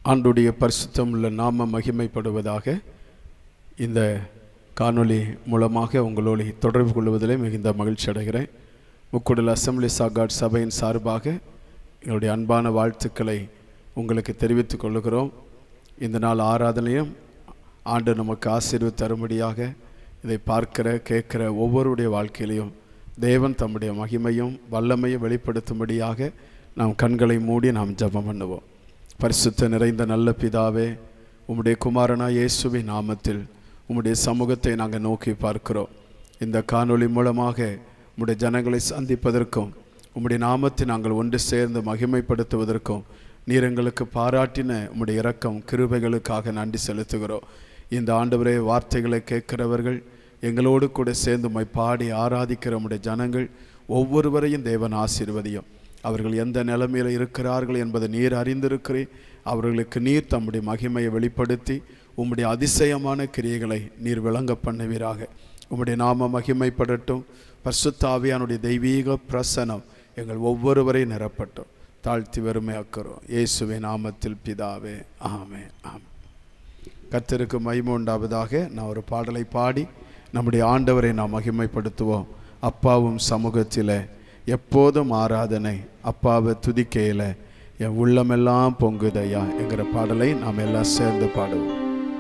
ஆண்டுடைய பரிசுத்தம் உள்ள நாம மகிமைப்படுவதாக இந்த காணொளி மூலமாக உங்களோடு தொடர்பு கொள்வதிலே மிகுந்த மகிழ்ச்சி அடைகிறேன் முக்குடல் அசம்பிளி சாகாட் சபையின் சார்பாக எங்களுடைய அன்பான வாழ்த்துக்களை உங்களுக்கு தெரிவித்துக் கொள்கிறோம் இந்த நாள் ஆராதனையும் ஆண்டு நமக்கு ஆசீர்வு தரும்படியாக இதை பார்க்கிற கேட்கிற ஒவ்வொருடைய வாழ்க்கையிலையும் தேவன் தம்முடைய மகிமையும் வல்லமையும் வெளிப்படுத்தும்படியாக நாம் கண்களை மூடி நாம் ஜெபம் பண்ணுவோம் பரிசுத்த நிறைந்த நல்ல பிதாவே உம்முடைய குமாரனா இயேசுவின் நாமத்தில் உம்முடைய சமூகத்தை நாங்கள் நோக்கி பார்க்கிறோம் இந்த காணொளி மூலமாக உம்முடைய ஜனங்களை சந்திப்பதற்கும் உம்முடைய நாமத்தை நாங்கள் ஒன்று சேர்ந்து மகிமைப்படுத்துவதற்கும் நீர் எங்களுக்கு பாராட்டின உம்முடைய இரக்கம் கிருபைகளுக்காக நன்றி செலுத்துகிறோம் இந்த ஆண்டவரே வார்த்தைகளை கேட்கிறவர்கள் எங்களோடு கூட சேர்ந்து உம்மை பாடி ஆராதிக்கிற உம்முடைய ஜனங்கள் ஒவ்வொருவரையும் தேவன் ஆசீர்வதியும் அவர்கள் எந்த நிலைமையில் இருக்கிறார்கள் என்பதை நீர் அறிந்திருக்கிறேன் அவர்களுக்கு நீர் தம்முடைய மகிமையை வெளிப்படுத்தி உம்முடைய அதிசயமான கிரியைகளை நீர் விளங்க பண்ணுவீராக உம்முடைய நாம மகிமைப்படட்டும் பரிசுத்தாவியானுடைய தெய்வீக பிரசனம் எங்கள் ஒவ்வொருவரையும் நிரப்பட்டும் தாழ்த்தி வறுமையாக்கிறோம் இயேசுவே நாமத்தில் பிதாவே ஆமே ஆமே கர்த்தருக்கு மகிமை உண்டாவதாக நான் ஒரு பாடலை பாடி நம்முடைய ஆண்டவரை நாம் மகிமைப்படுத்துவோம் அப்பாவும் சமூகத்தில் எப்போதும் ஆராதனை அப்பாவை துதிக்கையில் என் உள்ளமெல்லாம் பொங்குதையா என்கிற பாடலை நாம் எல்லாம் சேர்ந்து பாடுவோம்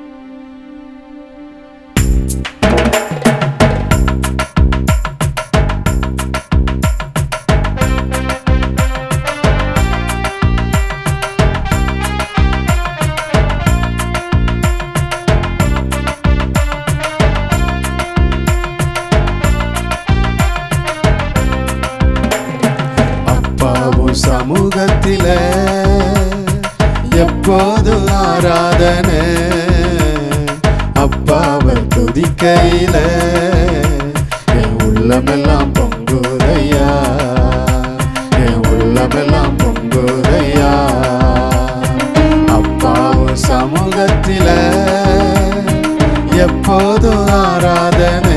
அப்பாவும் சமூகத்தில எப்போது ஆராதனை அப்பாவை துதிக்கையில என் உள்ளமெல்லாம் பொங்குதையா என் உள்ளமெல்லாம் பொங்குதையா அப்பாவும் சமூகத்தில எப்போது ஆராதனை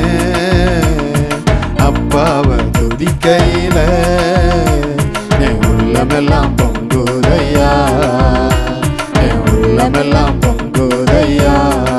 அப்பாவை துதிக்கையில என் உள்ளமெல்லாம் பொங்குதையா என் உள்ளமெல்லாம் பொங்குதையா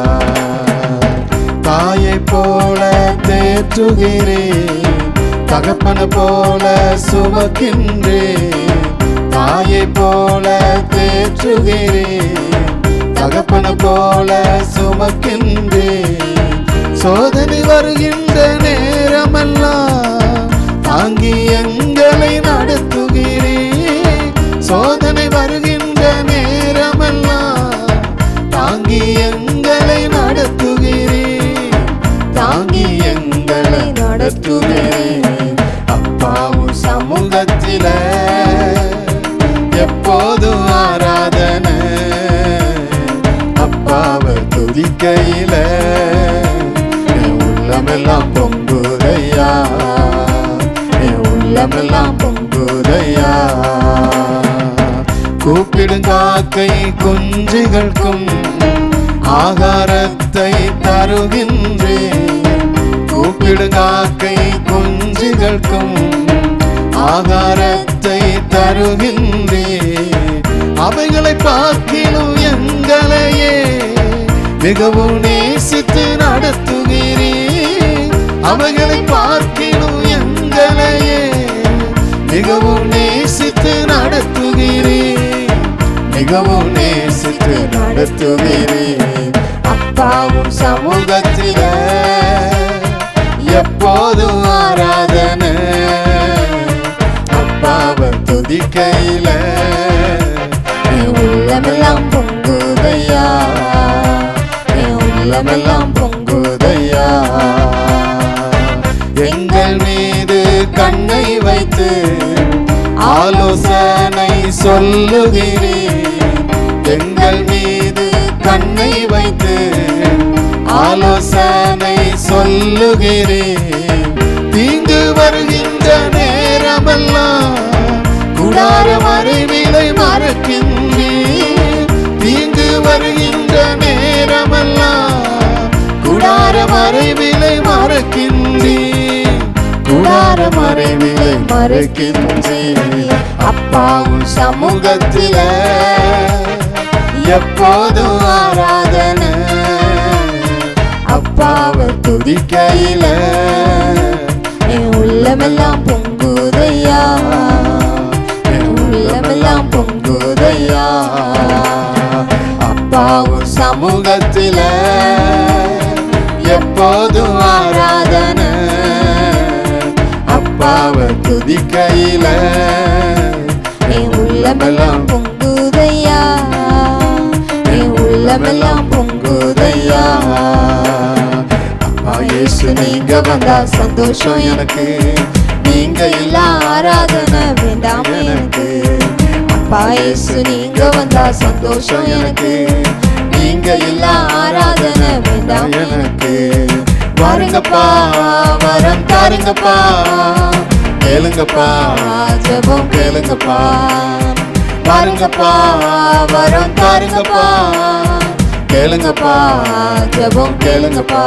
தாயை போல தேற்றுகிறேன் தகப்பன போல சுமக்கின்றேன் தாயை போல தேற்றுகிறேன் தகப்பன போல சுமக்கின்றேன் சோதனை வருகின்ற நேரமெல்லாம் தாங்கி எங்களை நடத்துகிறேன் சோதனை வருகின்ற நேரமெல்லாம் தாங்கி எங்களை நடத்துகிறேன் தாங்கி எங்களை நடத்துகிறேன் அப்பாவும் சமூகத்தில எப்போதும் ஆராதனை அப்பாவை துதிக்கையில என் உள்ளமெல்லாம் பொங்குதையா என் உள்ளமெல்லாம் பொங்குதையா கூப்பிடும் காக்கை குஞ்சுகளுக்கும் ஆகாரத்தை தருகின்றேன் கூப்பிடும் காக்கை குஞ்சுகளுக்கும் ஆகாரத்தை தருகின்றேன் அவைகளை பார்க்கிலும் எங்களையே மிகவும் நேசித்து நடத்துகிறேன் அவைகளை பார்க்கிலும் எங்களையே மிகவும் நேசித்து நடத்துகிறேன் மிகவும் நேசித்து நடத்துகிறேன் அப்பாவும் சமூகத்தில எப்போதும் ஆராதனை அப்பாவை துதிக்கையில என் உள்ளமெல்லாம் பொங்குதையா என் உள்ளமெல்லாம் பொங்குதையா எங்கள் மீது கண்ணை வைத்து ஆலோசனை சொல்லுகிறேன் எங்கள் மீது கண்ணை வைத்து ஆலோசனை சொல்லுகிறேன் தீங்கு வருகின்ற நேரமெல்லாம் குடார மறைவிலை மறக்கின்றேன் தீங்கு வருகின்ற நேரமெல்லாம் குடார மறைவிலை மறக்கின்றேன் குடார மறைவிலை மறைக்கின்றேன் அப்பாவும் சமூகத்தில எப்போதும் ஆராதனை அப்பாவை துதிக்கையில என் உள்ளமெல்லாம் பொங்குதையா என் உள்ளமெல்லாம் பொங்குதையா அப்பாவும் சமூகத்தில எப்போதும் ஆராதனை அப்பாவை துதிக்கையில என் உள்ளமெல்லாம் பொங்குதையா என் உள்ளமெல்லாம் பொங்குதையா அப்பா இயேசு நீங்க வந்தா சந்தோஷம் எனக்கு நீங்க இல்ல ஆராதனை வேண்டாம் எனக்கு அப்பா இயேசு நீங்க வந்தா சந்தோஷம் எனக்கு நீங்க இல்ல ஆராதனை வேண்டாம் எனக்கு வாருங்கப்பா வரம் தாருங்கப்பா கேளுங்கப்பா ஜெபம் கேளுங்கப்பா பாருங்கப்பா வரம் தாருங்கப்பா கேளுங்கப்பா ஜெபம் கேளுங்கப்பா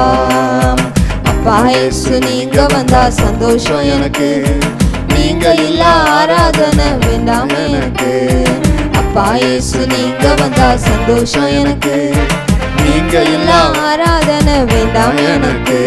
அப்பா இயேசு நீங்க வந்தா சந்தோஷம் எனக்கு நீங்க இல்ல ஆராதனை வேண்டாம் எனக்கு அப்பா இயேசு நீங்க வந்தா சந்தோஷம் எனக்கு நீங்க இல்ல ஆராதனை வேண்டாம் எனக்கு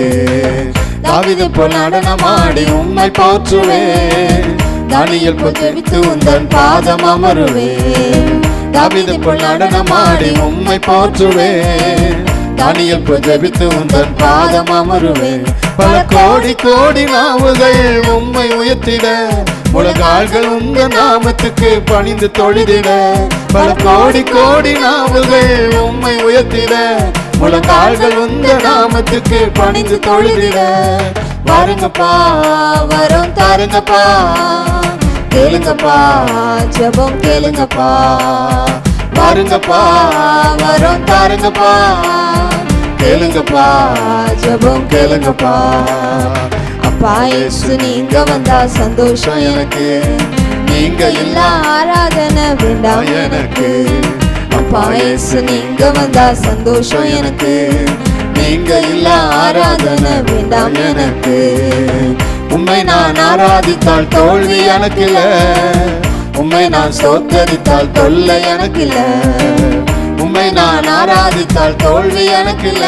தாவிது போல் நடனமாடி உம்மை போற்றுவேன் தானியல் போல் ஜெபித்து உந்தன் பாதம் அமருவேன் தாவிது போல் நடனமாடி உம்மை போற்றுவேன் தானியல் போல் ஜெபித்து உந்தன் பாதம் அமருவேன் பல கோடி கோடி நாவுகள் உம்மை உயர்த்திட உலகாள்கள் உங்க நாமத்துக்கு பணிந்து தொழுதிட பல கோடி கோடி நாவுகள் உம்மை உயர்த்திட உலகாள்கள் உங்க நாமத்துக்கு பணிந்து தொழுதிட வாருங்கப்பா வரும் தாருங்கப்பா கேளுங்கப்பா ஜெபம் கேளுங்கப்பா வாருங்கப்பா வரும் தாருங்கப்பா கேளுங்கப்பா ஜெபம் கேளுங்கப்பா அப்பா இயேசு நீங்க வந்தா சந்தோஷம் எனக்கு நீங்க இல்ல ஆராதனை வேண்டாம் எனக்கு அப்பா இயேசு நீங்க வந்தா சந்தோஷம் எனக்கு நீங்க இல்ல ஆராதனை வேண்டாம் எனக்கு உண்மை நான் ஆராதித்தால் தோல்வி எனக்கு இல்ல உண்மை நான் சோத்தரித்தால் தொல்லை எனக்கு இல்ல உண்மை நான் ஆராதித்தால் தோல்வி எனக்கு இல்ல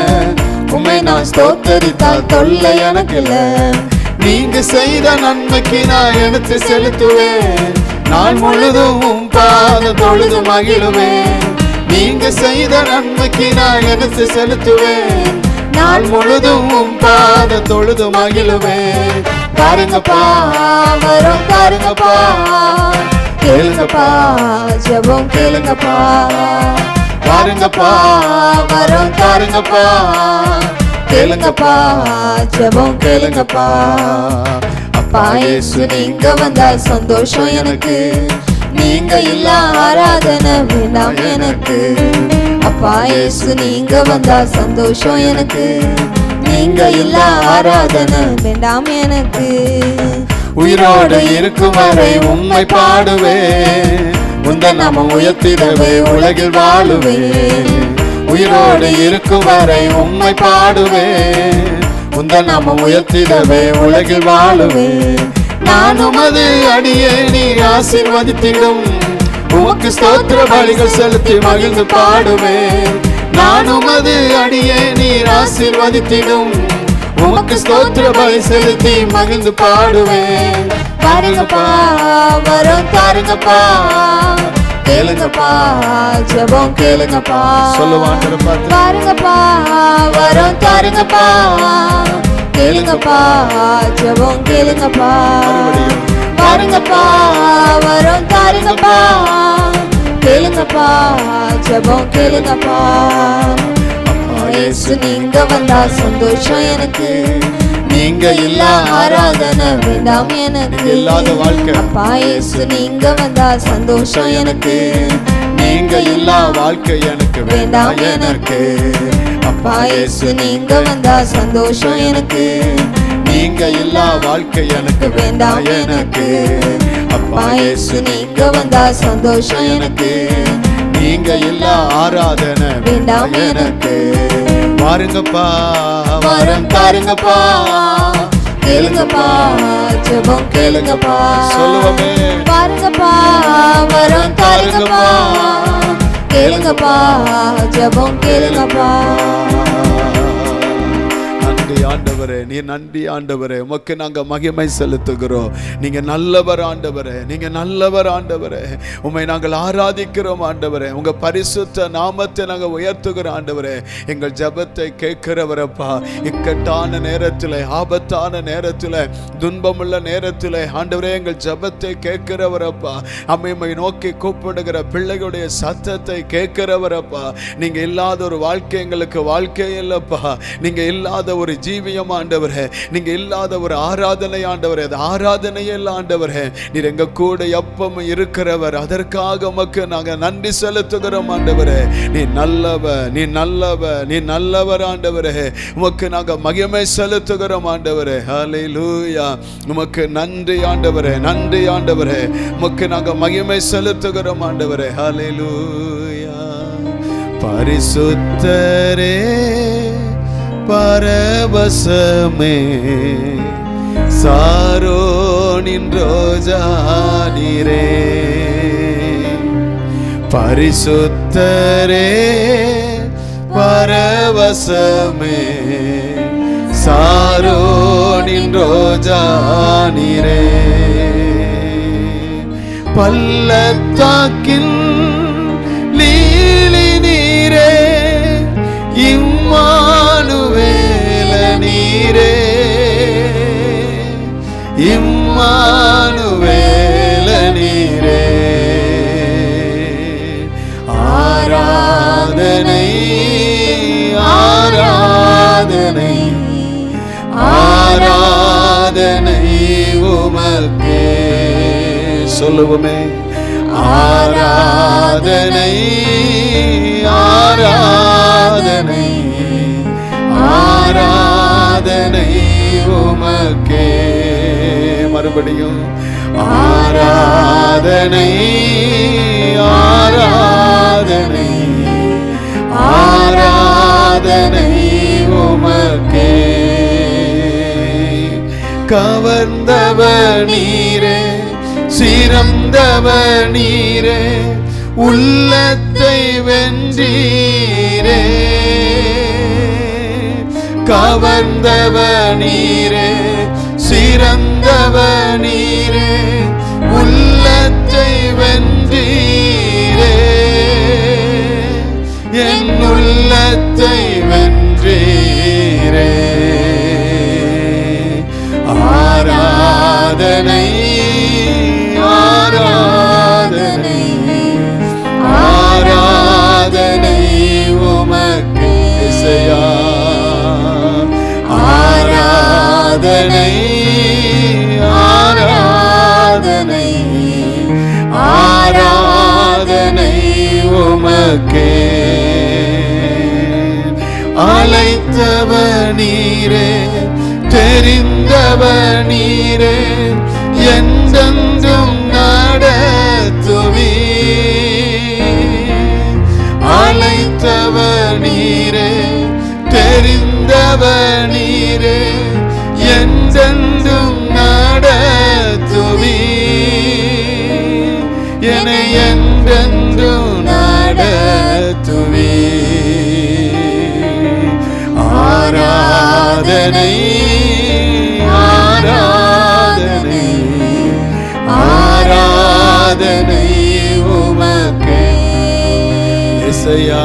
உண்மை நான் ஸ்தோத்தரித்தால் தொல்லை எனக்கு இல்ல நீங்க செய்த நன்மைக்கு நான் எடுத்து செலுத்துவேன் நாள் முழுதும் உம் பாத தொழுது மகிழுவேன் நீங்க செய்த நன்மைக்கு நான் எடுத்து செலுத்துவேன் நாள் முழுதும் உம் பாத தொழுது மகிழுவேன் பாருங்கப்பா வரும் பாருங்கப்பா கேளுங்கப்பா ஜெபம் கேளுங்கப்பா பாருங்கப்பா வரும் பாருங்கப்பா கேளுங்கப்பா ஜெபம் கேளுங்கப்பா அப்பா இயேசு நீங்க வந்தா சந்தோஷம் எனக்கு நீங்க இல்ல ஆராதனை வேண்டாம் எனக்கு அப்பா இயேசு நீங்க வந்தா சந்தோஷம் எனக்கு நீங்க இல்ல ஆராதனை வேண்டாம் எனக்கு உயிரோடு இருக்கும் வரை உம்மை பாடுவேன் உந்த நாம உயர்த்திடவே உலகில் வாழுவேன் உயிரோடு இருக்கும் வரை உம்மை பாடுவேன் உந்த நாம உயர்த்திடவே உலகில் வாழுவேன் நான் உமது அடியே நீ ஆசீர்வதித்திடும் உமக்கு ஸ்தோத்திர பலிகள் செலுத்தி மகிழ்ந்து பாடுவேன் நான் உமது அடியே நீ ஆசீர்வதித்திடும் உமக்கு ஸ்தோத்திர பலி செலுத்தி மகிழ்ந்து பாடுவேன் பாருங்கப்பா வரும் தாருங்கப்பா கேளுங்கப்பா ஜெபம் கேளுங்கப்பா சொல்லுவான் பார்த்து பாருங்கப்பா வரும் தாருங்கப்பா கேளுங்கப்பா ஜெபம் கேளுங்கப்பா மறுபடியும். பாருங்கப்பா வரும் தாருங்கப்பா கேளுங்கப்பா ஜெபம் கேளுங்கப்பா இயேசு நீங்க வந்தா சந்தோஷம் எனக்கு நீங்க இல்ல ஆராதனை வேண்டாம் எனக்கு நீங்க இல்லாத வாழ்க்கை. அப்பா இயேசு நீங்க வந்தா சந்தோஷம் எனக்கு நீங்க இல்ல வாழ்க்கை எனக்கு வேண்டாம் எனக்கு அப்பா இயேசு நீங்க வந்தா சந்தோஷம் எனக்கு நீங்க இல்ல வாழ்க்கை எனக்கு வேண்டாம் எனக்கு அப்பா இயேசு நீங்க வந்தா சந்தோஷம் எனக்கு நீங்க இல்ல ஆராதனை வேண்டாம் எனக்கு பாருங்கப்பா வரம் தாருங்கப்பா கேளுங்கப்பா ஜெபம் கேளுங்கப்பா சொல்லுவோமே பாருங்கப்பா வரும் தாருங்கப்பா கேளுங்கப்பா ஜெபம் கேளுங்கப்பா நன்றி ஆண்டவரே நீ நன்றி ஆண்டவரே உமக்கு நாங்க மகிமை செலுத்துகிறோம் நீங்க நல்லவர் ஆண்டவரே நீங்க நல்லவர் ஆண்டவரே உம்மை நாங்கள் ஆராதிக்கிறோம் ஆண்டவரே உங்க பரிசுத்த நாமத்தை நாங்க உயர்த்துகிறோம் ஆண்டவரே எங்கள் ஜெபத்தை கேட்கிறவரப்பா இக்கட்டான நேரத்தில் ஆபத்தான நேரத்தில் துன்பமுள்ள நேரத்தில் ஆண்டவரே எங்கள் ஜெபத்தை கேட்கிறவரப்பா அம்மையை நோக்கி கூப்பிடுகிற பிள்ளைகளுடைய சத்தத்தை கேட்கிறவரப்பா நீங்க இல்லாத ஒரு வாழ்க்கை எங்களுக்கு வாழ்க்கை இல்லப்பா நீங்க இல்லாத ஒரு ஜீவியம் ஆண்டவரே நீங்க இல்லாத ஒரு ஆராதனை ஆண்டவரே அது ஆராதனையே இல்லை ஆண்டவரே நீர் எங்க கூட எப்பவும் இருக்கிறவர் அதற்காக உமக்கு நாங்க நன்றி செலுத்துகிறோம் ஆண்டவரே நீ நல்லவர் நீ நல்லவர் நீ நல்லவர் ஆண்டவரே உமக்கு நாங்க மகிமை செலுத்துகிறோம் ஆண்டவரே ஹalleluya உமக்கு நன்றி ஆண்டவரே நன்றி ஆண்டவரே உமக்கு நாங்க மகிமை செலுத்துகிறோம் ஆண்டவரே ஹalleluya பரிசுத்தரே பரவசமே சாரோனின் ரோஜா நீரே பரிசுத்தரே பரவசமே சாரோனின் ரோஜா நீரே பள்ளத்தாக்கின் லீலி நீரே இம்மானுவேல நீரே இம்மானுவேல நீரே ஆராதனை ஆராதனை ஆராதனை உமக்கே சொல்லுவோமே ஆராதனை ஆராதனை ஆராதனை உமக்கே மறுபடியும் ஆராதனை ஆராதனை ஆராதனை உமக்கே கவர்ந்தவ நீரே சிறந்தவ நீரே உள்ளத்தை வென்றீரே கவர்ந்தவ நீரே சிறந்தவ நீரே உள்ளத்தை வென்றீரே என் உள்ளத்தை வென்றீரே ஆராதனை ஆராதனை ஆராதனை உமக்கு இசையா ஆராதனை ஆராதனை ஆராதனை உமக்கே அழைத்தவ நீரே தெரிந்தவ நீரே என்றென்றும் நடத்துவி அழைத்தவ நீரே தெரிந்தவ நீரே என்றென்றும் நடத்துவி என என்றென்றும் நடத்துவி ஆராதனை ஆராதனை ஆராதனை உமக்கே இசையா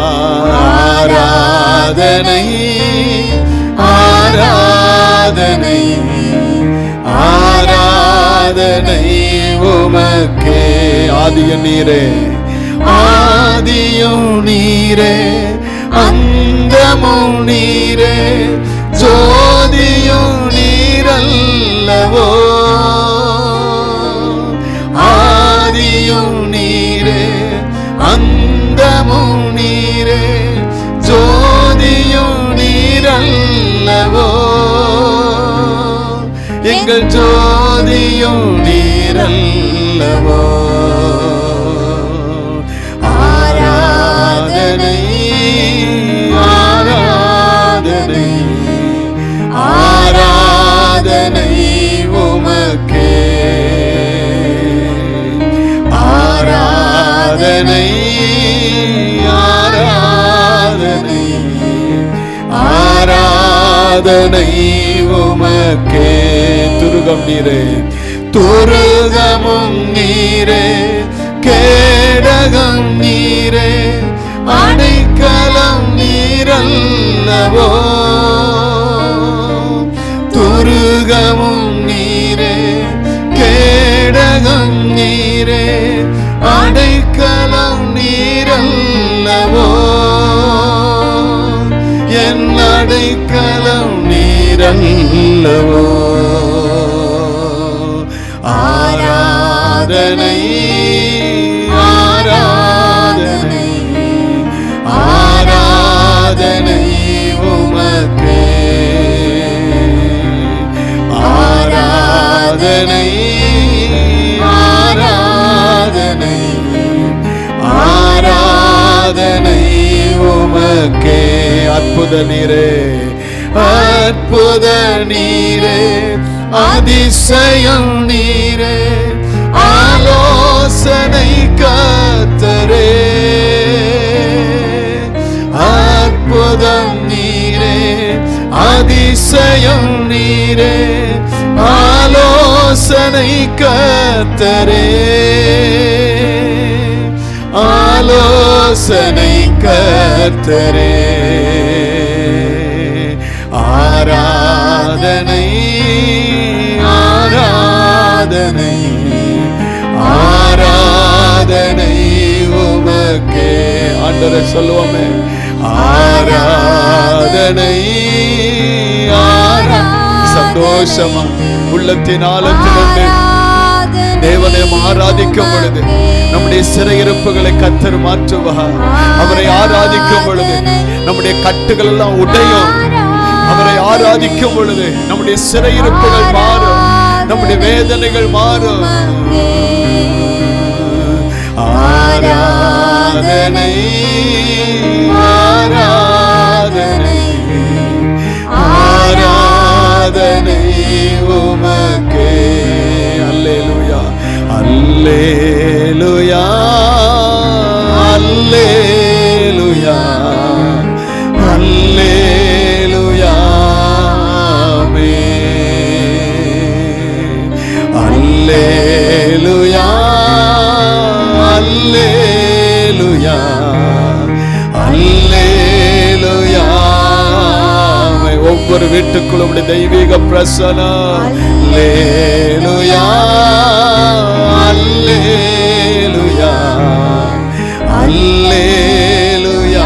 ஆராதனை ஆராதனை ஆராதனை உமக்கே ஆதிய நீரே ஆதியும் நீரே அந்தமும் நீரே ஜோதியும் நீரல்லவோ ஆதியும் நீரே அந்தமும் நீரே ஜோதியும் நீரல்லவோ எங்கள் ஜோதியும் நீரல்லவோ ஆராதனை ஆராதனை ஆராதனை உமக்கே ஆராதனை ஆராதனை ஆராதனை உமக்கே துருகம் நீரே துருகமும் நீரே கேடகம் நீரே அடைக்கலம் நீரல்லவோ துருகமும் நீரே கேடகம் நீரே அடைக்கலம் நீரல்லவோ என் அடைக்கலம் நீரல்லவோ ஆராதனை ஆராதனை ஆராதனை உமக்கே ஆராதனை ஆராதனை ஆராதனை உமக்கே அற்புத நீரே அற்புத நீரே அதிசயம் நீரே ஆலோசனை கத்தரே அற்புதம் நீரே அதிசயம் நீரே ஆலோசனை கத்தரே ஆலோசனை கத்தரே ஆராதனை ஆராதனை ஆராதனை உமக்கே ஆண்டரை சொல்லுவோமே ஆராதனை ஆரா சந்தோஷமா உள்ளத்தின் ஆழத்திலிருந்து தேவனை ஆராதிக்கும் பொழுது நம்முடைய சிறையிருப்புகளை கத்தர் மாற்றுவார் அவரை ஆராதிக்கும் பொழுது நம்முடைய கட்டுகள் எல்லாம் உடையும் அவரை ஆராதிக்கும் பொழுது நம்முடைய சிறையிருப்புகள் மாறும் நம்முடைய வேதனைகள் மாறும் ஆராதனை ஆராதனை ஆராதனை உமக்கே அல்லேலூயா அல்லேலூயா அல்லேலூயா அல்லேலூயா அல்லேலூயா அல்லேலூயா அல்லேலூயா ஒவ்வொரு வீட்டுக்குள்ளும் உடைய தெய்வீக பிரசனம் அல்லேலூயா அல்லேலூயா அல்லேலூயா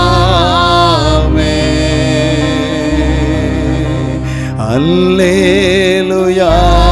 அல்லேலூயா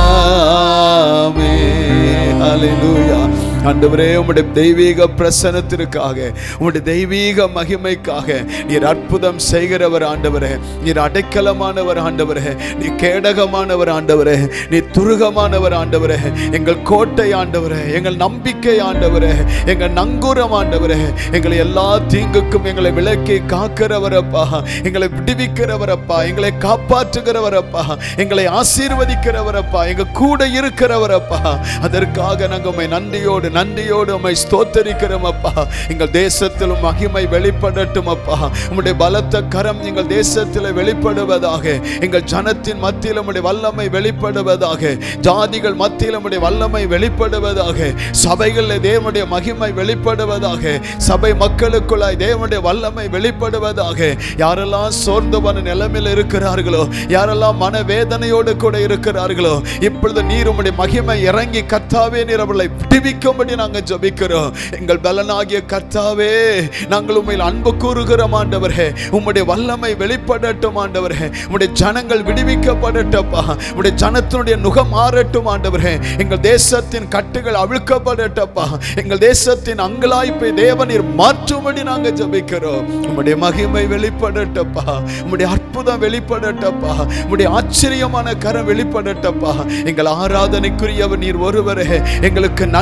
அல்லேலூயா ஆண்டவரே உம்முடைய தெய்வீக பிரசனத்திற்காக உம்முடைய தெய்வீக மகிமைக்காக நீர் அற்புதம் செய்கிறவர் ஆண்டவரே நீர் அடைக்கலமானவர் ஆண்டவரே நீ கேடகமானவர் ஆண்டவரே நீ துருகமானவர் ஆண்டவரே எங்கள் கோட்டை ஆண்டவரே எங்கள் நம்பிக்கை ஆண்டவரே எங்கள் நங்கூரம் ஆண்டவரே எங்களை எல்லா தீங்குக்கும் எங்களை விலக்கி காக்கிறவரப்பா எங்களை விடுவிக்கிறவரப்பா எங்களை காப்பாற்றுகிறவரப்பா எங்களை ஆசீர்வதிக்கிறவரப்பா எங்க கூட இருக்கிறவரப்பா அதற்காக நாங்கள் உம்மை நன்றியோடு நன்றியோடு உம்மை ஸ்தோத்தரிக்கிறோம் அப்பா எங்கள் தேசத்திலும் மகிமை வெளிப்படட்டும் அப்பா உம்முடைய பலத்த கரம் எங்கள் தேசத்தில் வெளிப்படுவதாக எங்கள் ஜனத்தின் மத்தியில் உம்முடைய வல்லமை வெளிப்படுவதாக ஜாதிகள் மத்தியில் உம்முடைய வல்லமை வெளிப்படுவதாக சபைகளில் தேவனுடைய மகிமை வெளிப்படுவதாக சபை மக்களுக்குள்ளாய் தேவனுடைய வல்லமை வெளிப்படுவதாக யாரெல்லாம் சோர்ந்து போன நிலைமையில் இருக்கிறார்களோ யாரெல்லாம் மன வேதனையோடு கூட இருக்கிறார்களோ இப்பொழுது நீர் உம்முடைய மகிமை இறங்கி கர்த்தாவே நீர் அவர்களை விடுவிக்கும்படி நாங்கள் ஜெபிக்கிறோம் எங்கள் பலனாகிய கர்த்தாவே நாங்கள் உண்மையில் அன்பு கூறுகிறோம் ஆண்டவரே உம்முடைய வல்லமை வெளிப்படட்டும் ஆண்டவரே உம்முடைய ஜனங்கள் விடுவிக்கப்படட்டப்பா உம்முடைய ஜனத்தினுடைய நுகம் மாறட்டும் ஆண்டவரே எங்கள் தேசத்தின் கட்டுகள் அவிழ்க்கப்படட்டப்பா எங்கள் தேசத்தின் அங்கலாய்ப்பை தேவனீர் மாற்றும்படி நாங்கள் ஜெபிக்கிறோம் உம்முடைய மகிமை வெளிப்படட்டப்பா உம்முடைய அற்புதம் வெளிப்படட்டப்பா உம்முடைய ஆச்சரியமான கரம் வெளிப்படட்டப்பா எங்கள் ஆராதனைக்குரியவர் நீர் ஒருவரே எங்களுக்கு நன்மை செய்கிற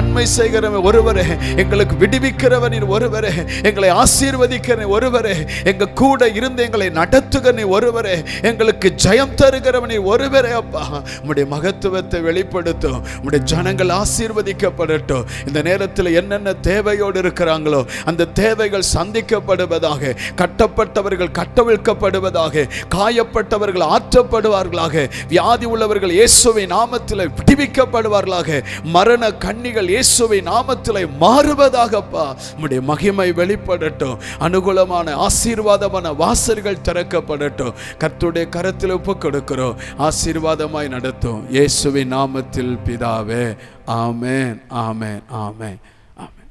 செய்கிறவன் ஒருவரே எங்களுக்கு விடுவிக்கிறவன் நீர் ஒருவரே எங்களை ஆசீர்வதிக்கிற ஒருவரே எங்க கூட இருந்து எங்களை நடத்துக நீ ஒருவரே எங்களுக்கு ஜெயம் தருகிறவன் நீ ஒருவரே அப்பா உம்முடைய மகத்துவத்தை வெளிப்படுத்தும் உம்முடைய ஜனங்கள் ஆசீர்வதிக்கப்படட்டும் இந்த நேரத்தில் என்னென்ன தேவையோடு இருக்கிறாங்களோ அந்த தேவைகள் சந்திக்கப்படுவதாக கட்டப்பட்டவர்கள் கட்டவிழ்க்கப்படுவதாக காயப்பட்டவர்கள் ஆற்றப்படுவார்களாக வியாதி உள்ளவர்கள் இயேசுவின் நாமத்தில் விடுவிக்கப்படுவார்களாக மரண கண்ணிகள் இயேசுவின் நாமத்தில் மாறுவதாகப்பா உம்முடைய மகிமை வெளிப்படட்டும் அனுகூலமான ஆசீர்வாதமான வாசல்கள் திறக்கப்படட்டும் கர்த்தருடைய கரத்தில் ஒப்பு கொடுக்கிறோம் ஆசீர்வாதமாய் நடத்தும் இயேசுவின் நாமத்தில் பிதாவே ஆமென் ஆமென் ஆமென் ஆமென்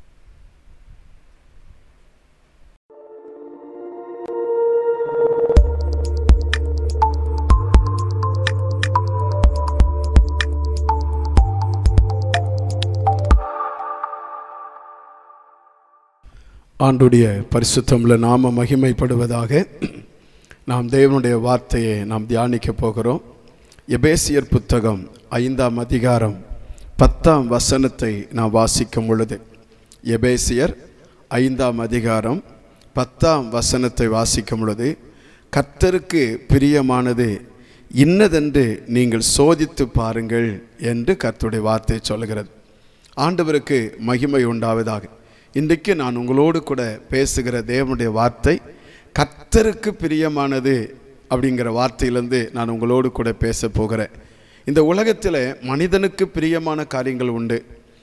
ஆண்டுடைய பரிசுத்தமுள்ள நாம மகிமைப்படுவதாக நாம் தேவனுடைய வார்த்தையை நாம் தியானிக்க போகிறோம் எபேசியர் புத்தகம் ஐந்தாம் அதிகாரம் பத்தாம் வசனத்தை நாம் வாசிக்கும் பொழுது எபேசியர் ஐந்தாம் அதிகாரம் பத்தாம் வசனத்தை வாசிக்கும் பொழுது கர்த்தருக்கு பிரியமானது இன்னதென்று நீங்கள் சோதித்து பாருங்கள் என்று கர்த்தருடைய வார்த்தை சொல்கிறது ஆண்டவருக்கு மகிமை உண்டாவதாக இன்றைக்கு நான் உங்களோடு கூட பேசுகிற தேவனுடைய வார்த்தை கர்த்தருக்கு பிரியமானது அப்படிங்கிற வார்த்தையிலேருந்து நான் உங்களோடு கூட பேச போகிறேன் இந்த உலகத்தில் மனிதனுக்கு பிரியமான காரியங்கள் உண்டு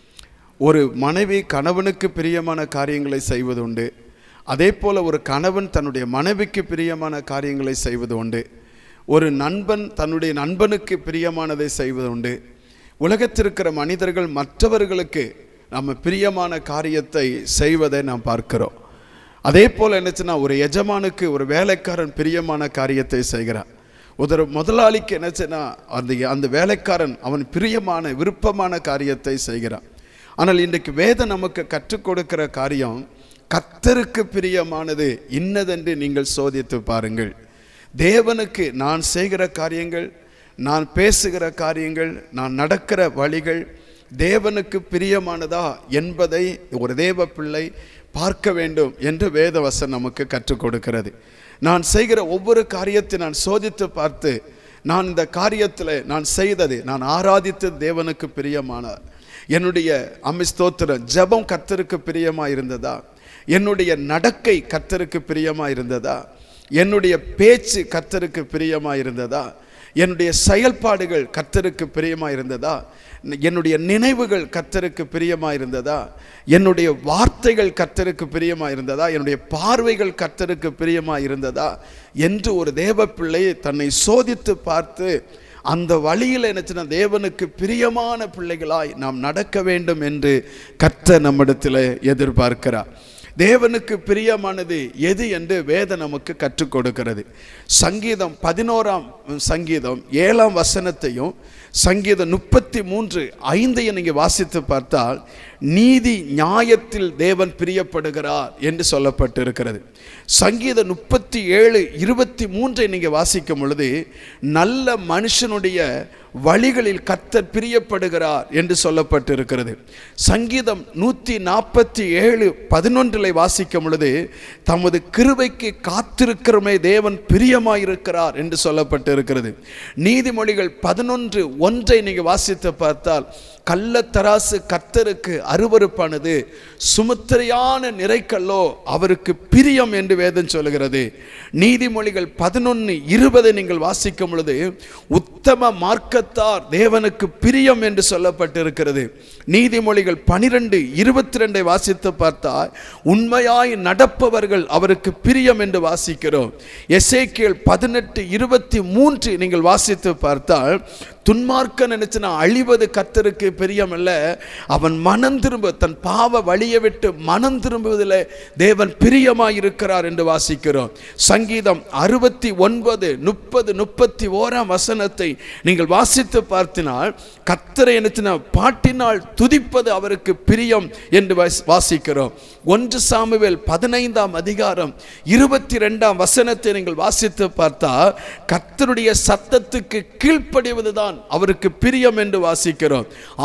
ஒரு மனைவி கணவனுக்கு பிரியமான காரியங்களை செய்வது உண்டு அதே போல் ஒரு கணவன் தன்னுடைய மனைவிக்கு பிரியமான காரியங்களை செய்வது உண்டு ஒரு நண்பன் தன்னுடைய நண்பனுக்கு பிரியமானதை செய்வது உண்டு உலகத்திற்கிற மனிதர்கள் மற்றவர்களுக்கு நம்ம பிரியமான காரியத்தை செய்வதை நாம் பார்க்கிறோம் அதே போல் என்னச்சுன்னா ஒரு எஜமானுக்கு ஒரு வேலைக்காரன் பிரியமான காரியத்தை செய்கிறான் ஒரு முதலாளிக்கு என்னச்சுன்னா அந்த அந்த வேலைக்காரன் அவன் பிரியமான விருப்பமான காரியத்தை செய்கிறான் ஆனால் இன்றைக்கு வேதம் நமக்கு கற்றுக் கொடுக்கிற காரியம் கத்தருக்கு பிரியமானது இன்னதென்று நீங்கள் சோதித்து பாருங்கள் தேவனுக்கு நான் செய்கிற காரியங்கள் நான் பேசுகிற காரியங்கள் நான் நடக்கிற வழிகள் தேவனுக்கு பிரியமானதா என்பதை ஒரு தேவ பிள்ளை பார்க்க வேண்டும் என்று வேதவசன் நமக்கு கற்றுக் கொடுக்கிறது நான் செய்கிற ஒவ்வொரு காரியத்தை நான் சோதித்து பார்த்து நான் இந்த காரியத்தில் நான் செய்தது நான் ஆராதித்தது தேவனுக்கு பிரியமானார் என்னுடைய அமிஸ்தோத்திர ஜெபம் கர்த்தருக்கு பிரியமாக இருந்ததா என்னுடைய நடக்கை கர்த்தருக்கு பிரியமாக இருந்ததா என்னுடைய பேச்சு கர்த்தருக்கு பிரியமாக இருந்ததா என்னுடைய செயல்பாடுகள் கர்த்தருக்கு பிரியமாக இருந்ததா என்னுடைய நினைவுகள் கர்த்தருக்கு பிரியமாக இருந்ததா என்னுடைய வார்த்தைகள் கர்த்தருக்கு பிரியமாக இருந்ததா என்னுடைய பார்வைகள் கர்த்தருக்கு பிரியமாக இருந்ததா என்று ஒரு தேவ பிள்ளையை தன்னை சோதித்து பார்த்து அந்த வழியில் என்னச்சுன்னா தேவனுக்கு பிரியமான பிள்ளைகளாய் நாம் நடக்க வேண்டும் என்று கர்த்தர் நம்மிடத்தில் எதிர்பார்க்கிறார் தேவனுக்கு பிரியமானது எது என்று வேதம் நமக்கு கற்றுக் கொடுக்கிறது சங்கீதம் பதினோராம் சங்கீதம் ஏழாம் வசனத்தையும் சங்கீதம் முப்பத்தி மூன்று ஐந்தையும் நீங்கள் வாசித்து பார்த்தால் நீதி நியாயத்தில் தேவன் பிரியப்படுகிறார் என்று சொல்லப்பட்டிருக்கிறது சங்கீதம் முப்பத்தி ஏழு இருபத்தி மூன்றை நீங்கள் வாசிக்கும் பொழுது நல்ல மனுஷனுடைய வழிகளில் கர்த்தர் பிரியப்படுகிறார் என்று சொல்லப்பட்டிருக்கிறது சங்கீதம் நூற்றி நாற்பத்தி ஏழு பதினொன்றில் வாசிக்கும் பொழுது தமது கிருபைக்கு காத்திருக்கிறமே தேவன் பிரியமாயிருக்கிறார் என்று சொல்லப்பட்டிருக்கிறது நீதிமொழிகள் பதினொன்று ஒன்றை நீங்கள் வாசித்து பார்த்தால் கள்ளத்தராசு கர்த்தருக்கு அருவருப்பானது சுமுத்திரையான நிறைக்கல்லோ அவருக்கு பிரியம் என்று வேதம் சொல்கிறது நீதிமொழிகள் பதினொன்று இருபதை நீங்கள் வாசிக்கும் பொழுது உத்தம மார்க்கத்தார் தேவனுக்கு பிரியம் என்று சொல்லப்பட்டிருக்கிறது நீதிமொழிகள் பனிரெண்டு இருபத்தி ரெண்டை வாசித்து பார்த்தால் உண்மையாய் நடப்பவர்கள் அவருக்கு பிரியம் என்று வாசிக்கிறோம் எசேக்கியல் பதினெட்டு இருபத்தி மூன்று நீங்கள் வாசித்து பார்த்தால் துன்மார்க்க நினைச்சுனா அழிவது கத்தருக்கு பிரியமல்ல அவன் மனம் திரும்ப தன் பாவ வழியை விட்டு மனம் திரும்புவதில் தேவன் பிரியமாய் இருக்கிறார் என்று வாசிக்கிறோம் சங்கீதம் அறுபத்தி ஒன்பது முப்பது முப்பத்தி ஓராம் வசனத்தை நீங்கள் வாசித்து பார்த்தினால் கத்தரை நினைச்சின பாட்டினால் துதிப்பது அவருக்கு பிரியம் என்று வாஸ்- வாசிக்கிறோம் ஒன்று சாமுவேல் பதினைந்தாம் அதிகாரம் இருபத்தி ரெண்டாம் வசனத்தை நீங்கள் வாசித்து பார்த்தா கர்த்தருடைய சத்தத்துக்கு கீழ்ப்படிவதுதான் அவருக்கு பிரியம் என்று வாசிக்கிறோம்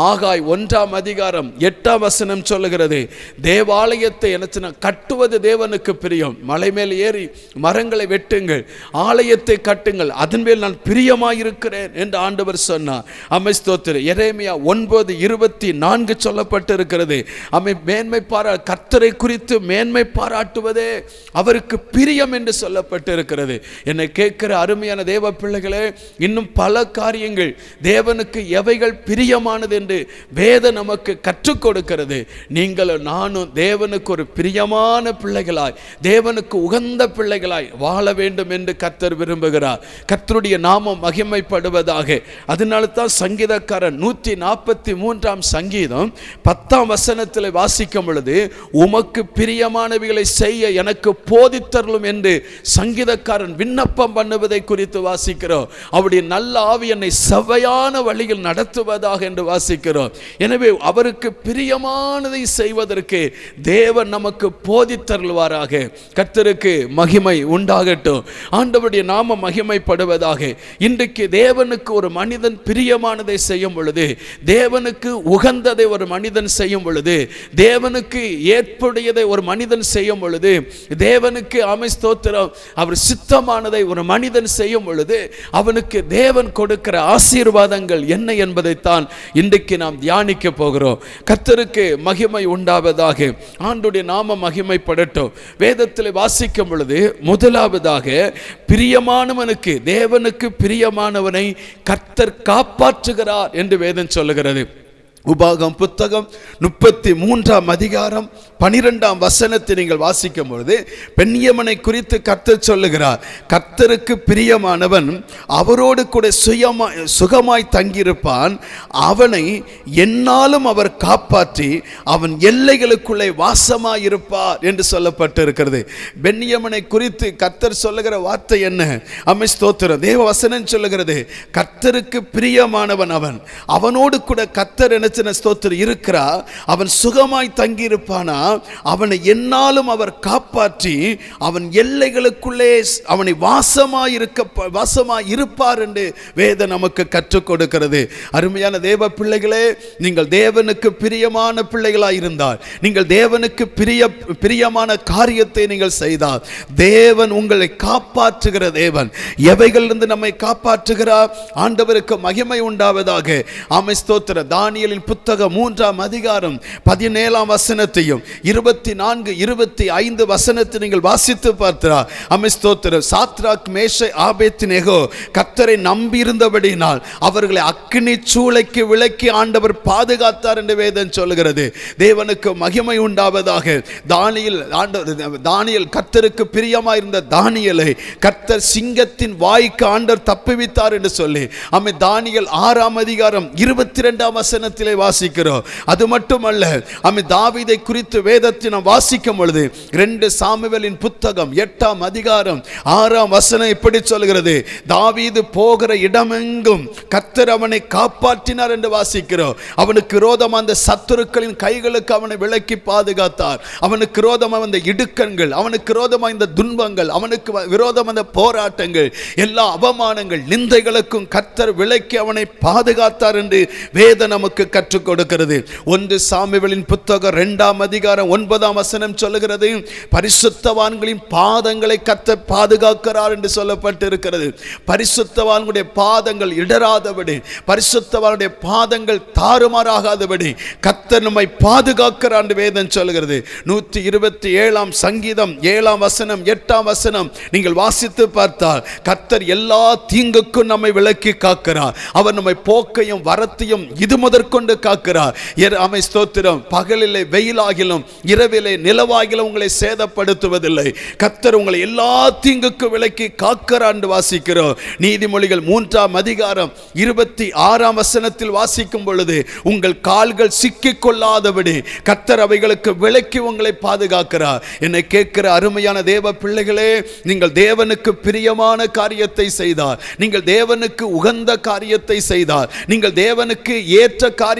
ஆகாய் ஒன்றாம் அதிகாரம் எட்டாம் வசனம் சொல்லுகிறது தேவாலயத்தை என்ன கட்டுவது தேவனுக்கு பிரியம் மலை மேல் ஏறி மரங்களை வெட்டுங்கள் ஆலயத்தை கட்டுங்கள் அதன் மேல் நான் பிரியமாயிருக்கிறேன் என்று ஆண்டவர் சொன்னார் அமை ஸ்தோத்திர எரேமியா ஒன்பது இருபத்தி நான்கு சொல்லப்பட்டிருக்கிறது அமை மேன்மை பாரா கர்த்தரை குறித்து மேன்மை பாராட்டுவதே அவருக்கு பிரியம் என்று சொல்லப்பட்டிருக்கிறது என்னை கேட்கிற அருமையான தேவ பிள்ளைகளே இன்னும் பல காரியங்கள் தேவனுக்கு எவைகள் பிரியமானது என்று வேத நமக்கு கற்றுக் கொடுக்கிறது நீங்களும் நானும் தேவனுக்கு ஒரு பிரியமான பிள்ளைகளாய் தேவனுக்கு உகந்த பிள்ளைகளாய் வாழ வேண்டும் என்று கர்த்தர் விரும்புகிறார் கர்த்தருடைய நாமம் மகிமைப்படுவதாக அதனால தான் சங்கீதக்காரன் நூற்றி நாற்பத்தி மூன்றாம் சங்கீதம் பத்தாம் வசனத்தில் வாசிக்கும் பொழுது உமக்கு பிரியமானவைகளை செய்ய எனக்கு போதித்தருளும் என்று சங்கீதக்காரன் விண்ணப்பம் பண்ணுவதை குறித்து வாசிக்கிறோம் அவருடைய நல்ல ஆவி என்னை செவ்வையான வழியில் நடத்துவதாக என்று வாசிக்கிறோம் எனவே அவருக்கு பிரியமானதை செய்வதற்கு தேவன் நமக்கு போதித்தருள்வாராக கர்த்தருக்கு மகிமை உண்டாகட்டும் ஆண்டவருடைய நாம மகிமைப்படுவதாக இன்றைக்கு தேவனுக்கு ஒரு மனிதன் பிரியமானதை செய்யும் பொழுது தேவனுக்கு உகந்ததை ஒரு மனிதன் செய்யும் பொழுது தேவனுக்கு ஏற்புடையதை ஒரு மனிதன் செய்யும் பொழுது தேவனுக்கு அமை ஸ்தோத்திரம் அவர் சித்தமானதை ஒரு மனிதன் செய்யும் பொழுது அவனுக்கு தேவன் கொடுக்கிற ஆசீர்வாதங்கள் என்ன என்பதைத்தான் இன்றைக்கு நாம் தியானிக்க போகிறோம் கர்த்தருக்கு மகிமை உண்டாவதாக ஆண்டுடைய நாம மகிமைப்படட்டும் வேதத்தில் வாசிக்கும் பொழுது முதலாவதாக பிரியமானவனுக்கு தேவனுக்கு பிரியமானவனை கர்த்தர் காப்பாற்றுகிறார் என்று வேதம் சொல்லுகிறது உபாகம் புத்தகம் முப்பத்தி மூன்றாம் அதிகாரம் பனிரெண்டாம் வசனத்தை நீங்கள் வாசிக்கும் பொழுது பெண்ணியமனை குறித்து கர்த்தர் சொல்லுகிறார் கர்த்தருக்கு பிரியமானவன் அவரோடு கூட சுயமாய் சுகமாய் தங்கியிருப்பான் அவனை என்னாலும் அவர் காப்பாற்றி அவன் எல்லைகளுக்குள்ளே வாசமாயிருப்பார் என்று சொல்லப்பட்டிருக்கிறது பெண்ணியமனை குறித்து கர்த்தர் சொல்லுகிற வார்த்தை என்ன அம்மை ஸ்தோத்திரம் தேவ வசனம் சொல்லுகிறது கர்த்தருக்கு பிரியமானவன் அவன் அவனோடு கூட கர்த்தர் என்ன சின்ன ஸ்தோத்திரம் இருக்கிறா அவன் சுகமாய் தங்கியிருப்பானா அவனை என்னாலும் அவர் காப்பாற்றி அவன் எல்லைகளுக்குள்ளே ஸ்- அவனை வாசமாய் இருக்க வாசமாய் இருப்பார் என்று வேத நமக்கு கற்றுக் கொடுக்கிறது அருமையான தேவ பிள்ளைகளே நீங்கள் தேவனுக்கு பிரியமான பிள்ளைகளாய் இருந்தால் நீங்கள் தேவனுக்கு பிரிய பிரியமான காரியத்தை நீங்கள் செய்தால் தேவன் உங்களை காப்பாற்றுகிற தேவன் எவைகளிலிருந்து நம்மை காப்பாற்றுகிறார் ஆண்டவருக்கு மகிமை உண்டாவதாக ஆமை ஸ்தோத்திர தானியலின் புத்தகம் மூன்றாம் அதிகாரம் பதினேழாம் வசனத்தையும் இருபத்தி நான்கு இருபத்தி ஐந்து வசனத்தை நீங்கள் வாசித்து பார்த்தா ஆமை ஸ்தோத்திர சாத்ராக் மேஷை ஆபேத்தினேகோ கத்தரை நம்பி இருந்தபடினால் அவர்களை அக்கினி சூளைக்கு விலக்கி ஆண்டவர் பாதுகாத்தார் என்று வேதம் சொல்லுகிறது தேவனுக்கு மகிமை உண்டாவதாக தானியல் ஆண்டவர் தானியல் கர்த்தருக்கு பிரியமா இருந்த தானியலை கர்த்தர் சிங்கத்தின் வாய்க்கு ஆண்டவர் தப்புவித்தார் என்று சொல்லி அம்மை தானியல் ஆறாம் அதிகாரம் இருபத்தி ரெண்டாம் வசனத்திலே வாசிக்கிறோம் அது மட்டுமல்ல அம்மை தாவீதை குறித்து வேதத்தை நாம் வாசிக்கும் பொழுது ரெண்டு சாமுவேலின் புத்தகம் எட்டாம் அதிகாரம் ஆறாம் வசனம் இப்படி சொல்கிறது தாவீது போகிற இடமெங்கும் கர்த்தர் அவனை காப்பாற்றினார் என்று வாசிக்கிறோம் அவனுக்கு விரோதம் அந்த சத்துருக்களின் கைகளுக்கு அவனை விலக்கி பாதுகாத்தார் அவனுக்கு விரோதம் அந்த இடுக்கண்கள் அவனுக்கு விரோதம் இந்த துன்பங்கள் அவனுக்கு வ- விரோதம் அந்த போராட்டங்கள் எல்லா அவமானங்கள் நிந்தைகளுக்கும் கர்த்தர் விலக்கி அவனை பாதுகாத்தார் என்று வேத நமக்கு கற்றுக் கொடுக்கிறது ஒன்று சாமிகளின் புத்தகம் இரண்டாம் அதிகாரம் ஒன்பதாம் வசனம் சொல்லுகிறது பரிசுத்தவான்களின் பாதங்களை கர்த்தர் பாதுகாக்கிறார் என்று சொல்லப்பட்டிருக்கிறது பரிசுத்தவான்களுடைய பாதங்கள் இடராதபடி பரிசுத்தவானுடைய பாதங்கள் தாறுமாறாகாதபடி கர்த்தர் நம்மை பாதுகாக்கிறார் என்று வேதம் சொல்கிறது நூற்றி இருபத்தி ஏழாம் சங்கீதம் ஏழாம் வசனம் எட்டாம் வசனம் நீங்கள் வாசித்து பார்த்தால் கர்த்தர் எல்லா தீங்குக்கும் நம்மை விலக்கி காக்கிறார் அவர் நம்மை போக்கையும் வரத்தையும் இது முதற்கொண்டு காக்கிறார் எர் அமை ஸ்தோத்திரம் பகலிலே வெயிலாகிலும் இரவிலே நிலவாகிலும் உங்களை சேதப்படுத்துவதில்லை கர்த்தர் உங்களை எல்லா தீங்குக்கும் விலக்கி காக்கிறார் என்று வாசிக்கிறோம் நீதிமொழிகள் மூன்றாம் அதிகாரம் இருபத்தி ஆறாம் வசனத்தில் வாசிக்கும் பொழுது உங்கள் கால்கள் சிக்கிக் கொள்ளாதபடி கர்த்தர் அவைகளுக்கு விலக்கி உங்களை பாதுகாக்கிறார் என்னை கேட்கிற அருமையான தேவ பிள்ளைகளே நீங்கள் தேவனுக்கு பிரியமான காரியத்தை செய்தார் நீங்கள் தேவனுக்கு உகந்த காரியத்தை செய்தார் நீங்கள் தேவனுக்கு ஏற்ற காரியத்தை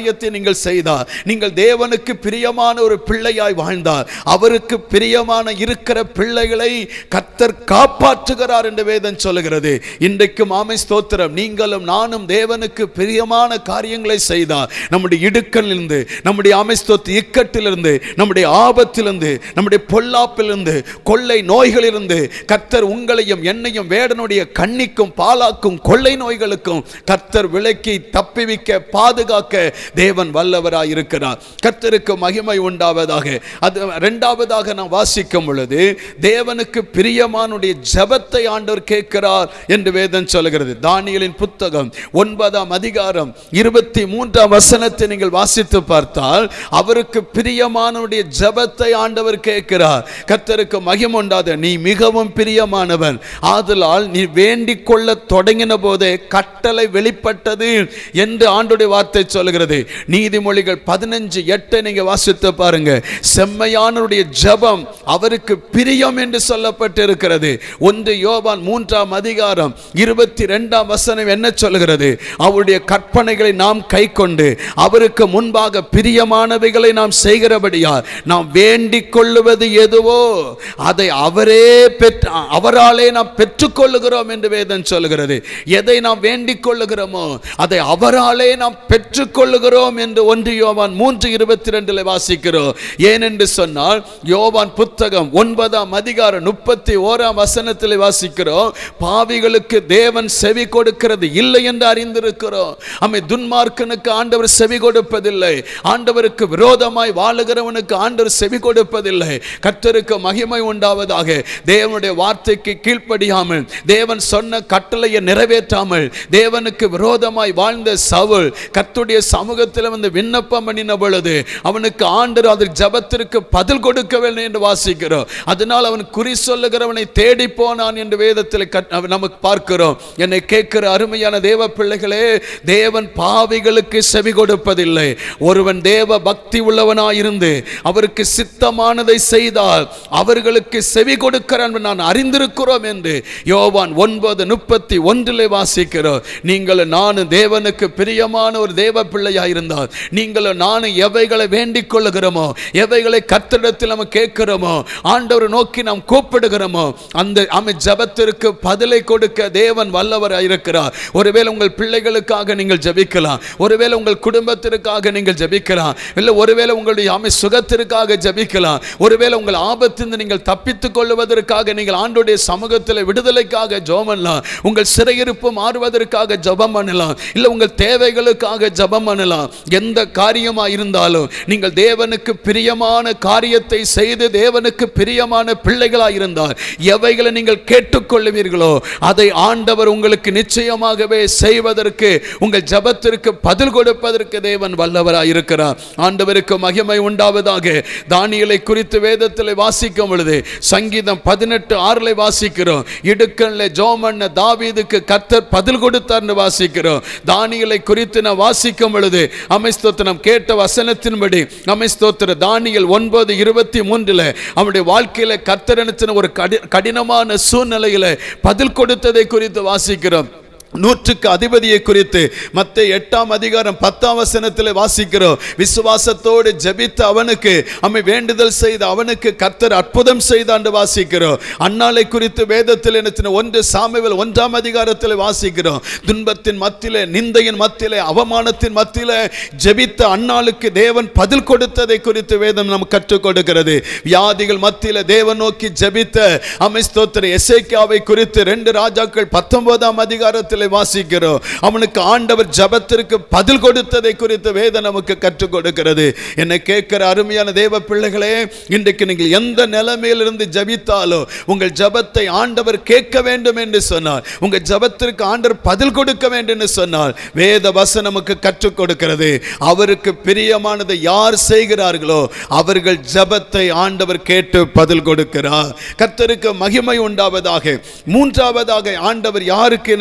காரியத்தை நீங்கள் செய்தால் நீங்கள் தேவனுக்கு பிரியமான ஒரு பிள்ளையாய் வாழ்ந்தால் அவருக்கு பிரியமான இருக்கிற பிள்ளைகளை கர்த்தர் காப்பாற்றுகிறார் என்று வேதம் சொல்லுகிறது இன்றைக்கும் ஆமை ஸ்தோத்திரம் நீங்களும் நானும் தேவனுக்கு பிரியமான காரியங்களை செய்தால் நம்முடைய இடுக்கலிருந்து நம்முடைய ஆமை ஸ்தோத்து இக்கட்டிலிருந்து நம்முடைய ஆபத்திலிருந்து நம்முடைய பொல்லாப்பிலிருந்து கொள்ளை நோய்களிலிருந்து கர்த்தர் உங்களையும் என்னையும் வேடனுடைய கண்ணிக்கும் பாலாக்கும் கொள்ளை நோய்களுக்கும் கர்த்தர் விலக்கி தப்பிவிக்க பாதுகாக்க தேவன் வல்லவராய் இருக்கிறார் கர்த்தருக்கு மகிமை உண்டாவதாக அது இரண்டாவதாக நான் வாசிக்கும் பொழுது தேவனுக்கு பிரியமானுடைய ஜெபத்தை ஆண்டவர் கேட்கிறார் என்று வேதம் சொல்கிறது தானியலின் புத்தகம் ஒன்பதாம் அதிகாரம் இருபத்தி மூன்றாம் வசனத்தை நீங்கள் வாசித்து பார்த்தால் அவருக்கு பிரியமானுடைய ஜெபத்தை ஆண்டவர் கேட்கிறார் கர்த்தருக்கு மகிமை உண்டாத நீ மிகவும் பிரியமானவன் ஆதலால் நீ வேண்டிக் கொள்ள தொடங்கின போதே கட்டளை வெளிப்பட்டது என்று ஆண்டுடைய வார்த்தை சொல்கிறது நீதிமொழிகள் பதினஞ்சு எட்டை நீங்க வாசித்து பாருங்க செம்மையானவருடைய ஜெபம் அவருக்கு பிரியம் என்று சொல்லப்பட்டு இருக்கிறது ஒன்று யோவான் மூன்றாம் அதிகாரம் இருபத்தி ரெண்டாம் வசனம் என்ன சொல்கிறது அவருடைய கற்பனைகளை நாம் கை கொண்டு அவருக்கு முன்பாக பிரியமானவைகளை நாம் செய்கிறபடியா நாம் வேண்டிக் கொள்ளுவது எதுவோ அதை அவரே பெற்று அவராலே நாம் பெற்றுக்கொள்ளுகிறோம் என்று வேதம் சொல்கிறது எதை நாம் வேண்டிக் கொள்ளுகிறோமோ அதை அவராலே நாம் பெற்றுக்கொள்ளுகிறோம் என்று ஒன்று யோவான் மூன்று இருபத்தி ரெண்டுல வாசிக்கிறோம் ஏனென்று சொன்னால் யோவான் புத்தகம் ஒன்பதாம் அதிகாரம் முப்பத்தி ஓராம் வசனத்தில் வாசிக்கிறோம் பாவிகளுக்கு தேவன் செவி கொடுக்கிறது இல்லை என்று அறிந்திருக்கிறோம் அம்மை துன்மார்க்கனுக்கு ஆண்டவர் செவி கொடுப்பதில்லை ஆண்டவருக்கு விரோதமாய் வாழுகிறவனுக்கு ஆண்டவர் செவி கொடுப்பதில்லை கர்த்தருக்கு மகிமை உண்டாவதாக தேவனுடைய வார்த்தைக்கு கீழ்ப்படியாமல் தேவன் சொன்ன கட்டளையை நிறைவேற்றாமல் தேவனுக்கு விரோதமாய் வாழ்ந்த சவுல் கர்த்தருடைய சமூகத்தில் வந்து விண்ணப்பம் பண்ணின பொழுது அவனுக்கு ஆண்டவர் அதற்கு ஜபத்திற்கு பதில் கொடுக்க வேண்டும் என்று வாசிக்கிறோம் அதனால் அவன் குறி சொல்லுகிறவனை தேடி போனான் என்று வேதத்தில் கட்- நமக்கு பார்க்கிறோம் என்னை கேட்கிற அருமையான தேவ பிள்ளைகளே தேவன் பாவிகளுக்கு செவி கொடுப்பதில்லை ஒருவன் தேவ பக்தி உள்ளவனாய் இருந்து அவருக்கு சித்தமானதை செய்தால் அவர்களுக்கு செவி கொடுக்கிறான் என்று நான் அறிந்திருக்கிறோம் என்று யோவான் ஒன்பது முப்பத்தி ஒன்றிலே வாசிக்கிறோம் நீங்களும் நானும் தேவனுக்கு பிரியமான ஒரு தேவ பிள்ளையாக இருந்தால் நீங்களும் நானும் எவைகளை வேண்டிக் கொள்ளுகிறோமோ எவைகளை கத்திடத்தில் நம்ம கேட்கிறோமோ ஆண்டவரை நோக்கி நாம் கூப்பிடுகிறோமோ அந்த அமை ஜபத்திற்கு பதிலை கொடுக்க தேவன் வல்லவராக இருக்கிறார் ஒருவேளை உங்கள் பிள்ளைகளுக்காக நீங்கள் ஜெபிக்கலாம் ஒருவேளை உங்கள் குடும்பத்திற்காக நீங்கள் ஜெபிக்கலாம் இல்லை ஒருவேளை உங்களுடைய அமை சுகத்திற்காக ஜெபிக்கலாம் ஒருவேளை உங்கள் ஆபத்திலிருந்து நீங்கள் தப்பித்துக் கொள்வதற்காக நீங்கள் ஆண்டுடைய சமூகத்தில் விடுதலைக்காக ஜெபம் பண்ணலாம் உங்கள் சிறையிருப்பு மாறுவதற்காக ஜெபம் பண்ணலாம் இல்லை உங்கள் தேவைகளுக்காக ஜெபம் பண்ணலாம் எந்த காரியமா இருந்தாலும் நீங்கள் தேவனுக்கு பிரியமான காரியத்தை செய்து தேவனுக்கு பிரியமான பிள்ளைகளாக இருந்தால் எவைகளை நீங்கள் கேட்டுக்கொள்ளுவீர்களோ அதை ஆண்டவர் உங்களுக்கு நிச்சயமாகவே செய்வதற்கு உங்கள் ஜெபத்திற்கு பதில் கொடுப்பதற்கு தேவன் வல்லவராய் இருக்கிறார் ஆண்டவருக்கு மகிமை உண்டாவதாக தானியலை குறித்து வேதத்தில் வாசிக்கும் பொழுது சங்கீதம் பதினெட்டு ஆறுல வாசிக்கிறோம் இடுக்கல்ல ஜோமன்ன தாவீதுக்கு கர்த்தர் பதில் கொடுத்தார்னு வாசிக்கிறோம் தானியலை குறித்து நான் வாசிக்கும் பொழுது அமைஸ்தோத்திரம் கேட்ட வசனத்தின்படி அமைஸ்தோத்திர தானியல் ஒன்பது இருபத்தி மூன்றுல அவனுடைய வாழ்க்கையில கர்த்தர் நினைச்சின ஒரு கடி கடினமான சூழ்நிலையில பதில் கொடுத்ததை குறித்து வாசிக்கிறோம் நூற்றுக்கு அதிபதியை குறித்து மத்த எட்டாம் அதிகாரம் பத்தாம் வசனத்தில் வாசிக்கிறோம் விசுவாசத்தோடு ஜெபித்த அவனுக்கு அம்மை வேண்டுதல் செய்த அவனுக்கு கர்த்தர் அற்புதம் செய்தாண்டு வாசிக்கிறோம் அன்னாளை குறித்து வேதத்தில் என்ன ஒன்று சாமுவேல் ஒன்றாம் அதிகாரத்தில் வாசிக்கிறோம் துன்பத்தின் மத்தியிலே நிந்தையின் மத்தியிலே அவமானத்தின் மத்தியிலே ஜெபித்த அன்னாளுக்கு தேவன் பதில் கொடுத்ததை குறித்து வேதம் நமக்கு கற்றுக் கொடுக்கிறது வியாதிகள் மத்தியில தேவன் நோக்கி ஜெபித்த அமை ஸ்தோத்திர எசேக்கியாவை குறித்து ரெண்டு ராஜாக்கள் பத்தொன்பதாம் அதிகாரத்தில் வாசிக்கிறோம் அவனுக்கு ஆண்டவர் ஜபத்திற்கு பதில் கொடுத்ததை குறித்து வேதம் நமக்கு கற்றுக் கொடுக்கிறது என்னை கேட்கிற அருமையான தேவ பிள்ளைகளே இன்றைக்கு நீங்கள் எந்த நிலைமையிலிருந்து ஜபித்தாலோ உங்கள் ஜபத்தை ஆண்டவர் கேட்க வேண்டும் என்று சொன்னார் உங்கள் ஜபத்திற்கு ஆண்டவர் பதில் கொடுக்க வேண்டும் என்று சொன்னால் வேத வசனம் நமக்கு கற்றுக் கொடுக்கிறது அவருக்கு பிரியமானதை யார் செய்கிறார்களோ அவர்கள் ஜபத்தை ஆண்டவர் கேட்டு பதில் கொடுக்கிறார் கர்த்தருக்கு மகிமை உண்டாவதாக மூன்றாவதாக ஆண்டவர் யாருக்கு என்ன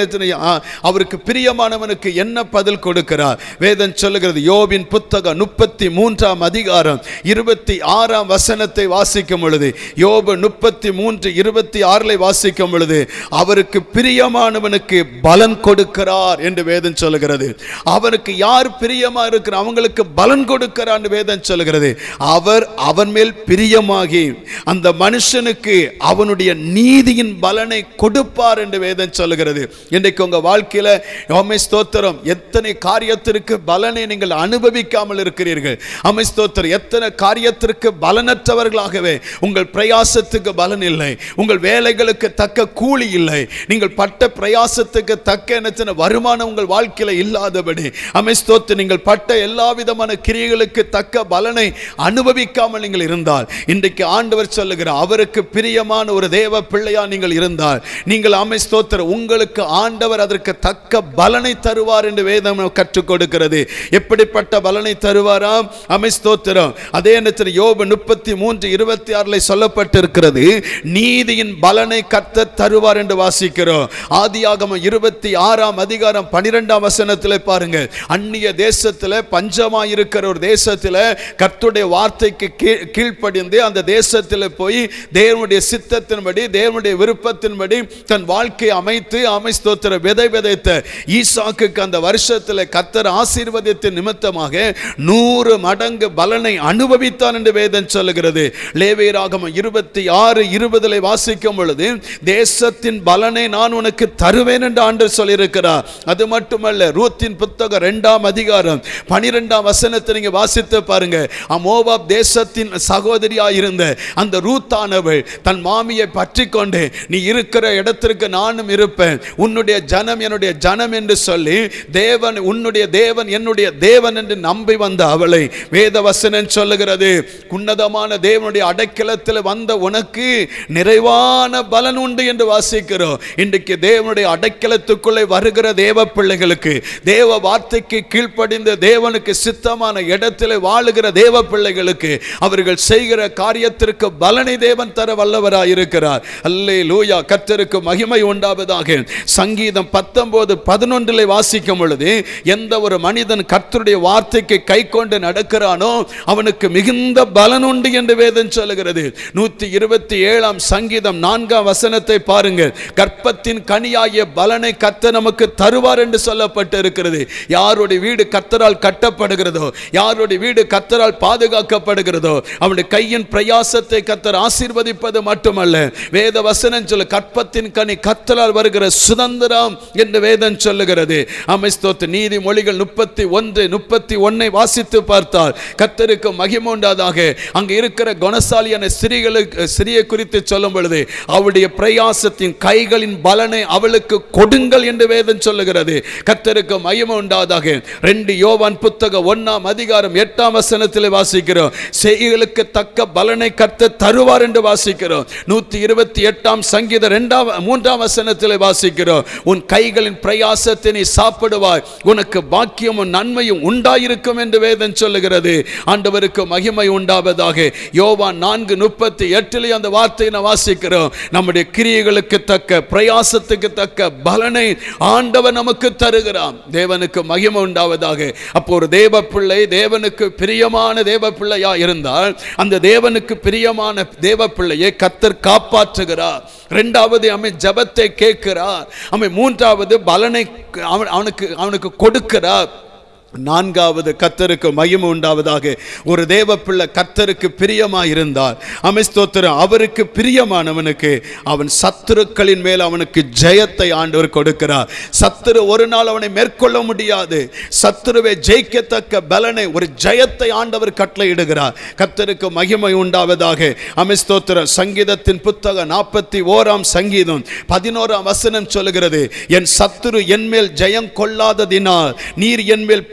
அவருக்கு பிரியமானவனுக்கு என்ன பதில் கொடுக்கிறார் வேதம் சொல்லுகிறது யோபின் புத்தகம் முப்பத்தி மூன்றாம் அதிகாரம் இருபத்தி ஆறாம் வசனத்தை வாசிக்கும் பொழுது யோபு முப்பத்தி மூன்று இருபத்தி ஆறில் வாசிக்கும் பொழுது அவருக்கு பிரியமானவனுக்கு பலன் கொடுக்கிறார் என்று வேதம் சொல்லுகிறது அவருக்கு யார் பிரியமா இருக்கிற அவங்களுக்கு பலன் கொடுக்கிறார் என்று வேதம் சொல்லுகிறது அவர் அவன் மேல் பிரியமாகி அந்த மனுஷனுக்கு அவனுடைய நீதியின் பலனை கொடுப்பார் என்று வேதம் சொல்லுகிறது இன்றைக்கு உங்க வாழ்க்கையில யோமை ஸ்தோத்திரம் எத்தனை காரியத்திற்கு பலனை நீங்கள் அனுபவிக்காமல் இருக்கிறீர்கள் அமை ஸ்தோத்திரம் எத்தனை காரியத்திற்கு பலனற்றவர்களாகவே உங்கள் பிரயாசத்துக்கு பலன் இல்லை உங்கள் வேலைகளுக்கு தக்க கூலி இல்லை நீங்கள் பட்ட பிரயாசத்துக்கு தக்க என்ன வருமானம் உங்கள் வாழ்க்கையில இல்லாதபடி அமை ஸ்தோத்திரம் நீங்கள் பட்ட எல்லா விதமான கிரியைகளுக்கு தக்க பலனை அனுபவிக்காமல் நீங்கள் இருந்தால் இன்றைக்கு ஆண்டவர் சொல்லுகிறார் அவருக்கு பிரியமான ஒரு தேவ பிள்ளையா நீங்கள் இருந்தால் நீங்கள் அமை ஸ்தோத்திரம் உங்களுக்கு ஆண்டவர் அதற்கு தக்க பலனை தருவார் என்று வேதம் கற்றுக் கொடுக்கிறது எப்படிப்பட்ட பலனை தருவாராம் அமை ஸ்தோத்திரம் அதே நேரத்தில் யோபு முப்பத்தி மூன்று இருபத்தி ஆறுல சொல்லப்பட்டிருக்கிறது நீதியின் பலனை கத்த தருவார் என்று வாசிக்கிறோம் ஆதியாகமம் இருபத்தி ஆறாம் அதிகாரம் பனிரெண்டாம் வசனத்தில் பாருங்க அந்நிய தேசத்தில் பஞ்சமா இருக்கிற ஒரு தேசத்தில் கர்த்தருடைய வார்த்தைக்கு கீழ் கீழ்ப்படிந்து அந்த தேசத்தில் போய் தேவனுடைய சித்தத்தின்படி தேவனுடைய விருப்பத்தின்படி தன் வாழ்க்கையை அமைத்து அமை ஸ்தோத்திர விதை விதைத்த ஈசாக்குக்கு அந்த வருஷத்தில் கத்தர் ஆசீர்வதித்த நிமித்தமாக நூறு மடங்கு பலனை அனுபவித்தான் என்று வேதம் சொல்லுகிறது லேவேராகமம் இருபத்தி ஆறு இருபதில் வாசிக்கும் பொழுது தேசத்தின் பலனை நான் உனக்கு தருவேன் என்று ஆண்டு சொல்லியிருக்கிறார் அது மட்டுமல்ல ரூத்தின் புத்தகம் இரண்டாம் அதிகாரம் பனிரெண்டாம் வசனத்தை நீங்க வாசித்து பாருங்க அமோவாப் தேசத்தின் சகோதரியா இருந்த அந்த ரூத்தானவள் தன் மாமியை பற்றி கொண்டு நீ இருக்கிற இடத்திற்கு நானும் இருப்பேன் உன்னுடைய ஜனம் என்னுடைய ஜனம் என்று சொல்லி தேவன் உன்னுடைய தேவன் என்னுடைய தேவன் என்று நம்பி வந்த அவளை வேத வசனம் சொல்லுகிறது உன்னதமான தேவனுடைய அடைக்கலத்தில் வந்த உனக்கு நிறைவான பலன் உண்டு என்று வாசிக்கிறோம் இன்றைக்கு தேவனுடைய அடைக்கலத்துக்குள்ளே வருகிற தேவ பிள்ளைகளுக்கு தேவ வார்த்தைக்கு கீழ்ப்படிந்த தேவனுக்கு சித்தமான இடத்திலே வாழுகிற தேவ பிள்ளைகளுக்கு அவர்கள் செய்கிற காரியத்திற்கு பலனை தேவன் தர வல்லவராய் இருக்கிறார் அல்லே லூயா கர்த்தருக்கு மகிமை உண்டாவதாக சங்கீதம் பத்தொன்பது பதினொன்றிலே வாசிக்கும் பொழுது எந்த ஒரு மனிதன் கர்த்தருடைய வார்த்தைக்கு கை கொண்டு நடக்கிறானோ அவனுக்கு மிகுந்த பலன் உண்டு என்று வேதம் சொல்லுகிறது நூத்தி இருபத்தி ஏழாம் சங்கீதம் நான்காம் வசனத்தை பாருங்கள் கற்பத்தின் கனியாகிய பலனை கர்த்தர் நமக்கு தருவார் என்று சொல்லப்பட்டு இருக்கிறது யாருடைய வீடு கர்த்தரால் கட்டப்படுகிறதோ யாருடைய வீடு கர்த்தரால் பாதுகாக்கப்படுகிறதோ அவனுடைய கையின் பிரயாசத்தை கர்த்தர் ஆசீர்வதிப்பது மட்டுமல்ல வேத வசனம் சொல்ல கற்பத்தின் கனி கர்த்தரால் வருகிற சுதந்திரம் என்று வேதம் சொல்லுகிறது அமைஸ்தோத்து நீதிமொழிகள் முப்பத்தி ஒன்று முப்பத்தி ஒன்னை வாசித்து பார்த்தால் கர்த்தருக்கு மகிமை உண்டாதாக அங்கே இருக்கிற குணசாலியான ஸ்திரீகளுக்கு ஸ்திரியை குறித்து சொல்லும் பொழுது அவளுடைய பிரயாசத்தின் கைகளின் பலனை அவளுக்கு கொடுங்கள் என்று வேதம் சொல்லுகிறது கர்த்தருக்கு மகிமை உண்டாதாக ரெண்டு யோவான் புத்தகம் ஒன்னாம் அதிகாரம் எட்டாம் வசனத்தில் வாசிக்கிறோம் செய்களுக்கு தக்க பலனை கர்த்தர் தருவார் என்று வாசிக்கிறோம் நூத்தி இருபத்தி எட்டாம் சங்கீத இரண்டாம் மூன்றாம் வசனத்தில் வாசிக்கிறோம் உன் கைகளின் பிரயாசத்தை நீ சாப்பிடுவாய் உனக்கு பாக்கியமும் நன்மையும் உண்டாயிருக்கும் என்று வேதம் சொல்லுகிறது ஆண்டவருக்கு மகிமை உண்டாவதாக யோவான் நான்கு முப்பத்தி எட்டிலே அந்த வார்த்தையை நான் வாசிக்கிறோம் நம்முடைய கிரியைகளுக்கு தக்க பிரயாசத்துக்கு தக்க பலனை ஆண்டவர் நமக்கு தருகிறான் தேவனுக்கு மகிமை உண்டாவதாக அப்போ ஒரு தேவ பிள்ளை தேவனுக்கு பிரியமான தேவ பிள்ளையா இருந்தால் அந்த தேவனுக்கு பிரியமான தேவ பிள்ளையை கத்தர் காப்பாற்றுகிறார் இரண்டாவது அவன் ஜபத்தை கேட்கிறார் அவன் மூன்றாவது பலனை அவன் அவனுக்கு அவனுக்கு கொடுக்கிறார் நான்காவது கத்தருக்கு மகிமை உண்டாவதாக ஒரு தேவ பிள்ளை கத்தருக்கு பிரியமா இருந்தார் அமைஸ்தோத்திரம் அவருக்கு பிரியமானவனுக்கு அவன் சத்துருக்களின் மேல் அவனுக்கு ஜெயத்தை ஆண்டவர் கொடுக்கிறார் சத்துரு ஒரு நாள் அவனை மேற்கொள்ள முடியாது சத்துருவை ஜெயிக்கத்தக்க பலனை ஒரு ஜெயத்தை ஆண்டவர் கட்டளையிடுகிறார் கத்தருக்கு மகிமை உண்டாவதாக அமைஸ்தோத்திரம் சங்கீதத்தின் புத்தகம் நாற்பத்தி ஓராம் சங்கீதம் பதினோராம் வசனம் சொல்லுகிறது என் சத்துரு என் மேல் ஜெயம் கொள்ளாததினால் நீர் என் மேல்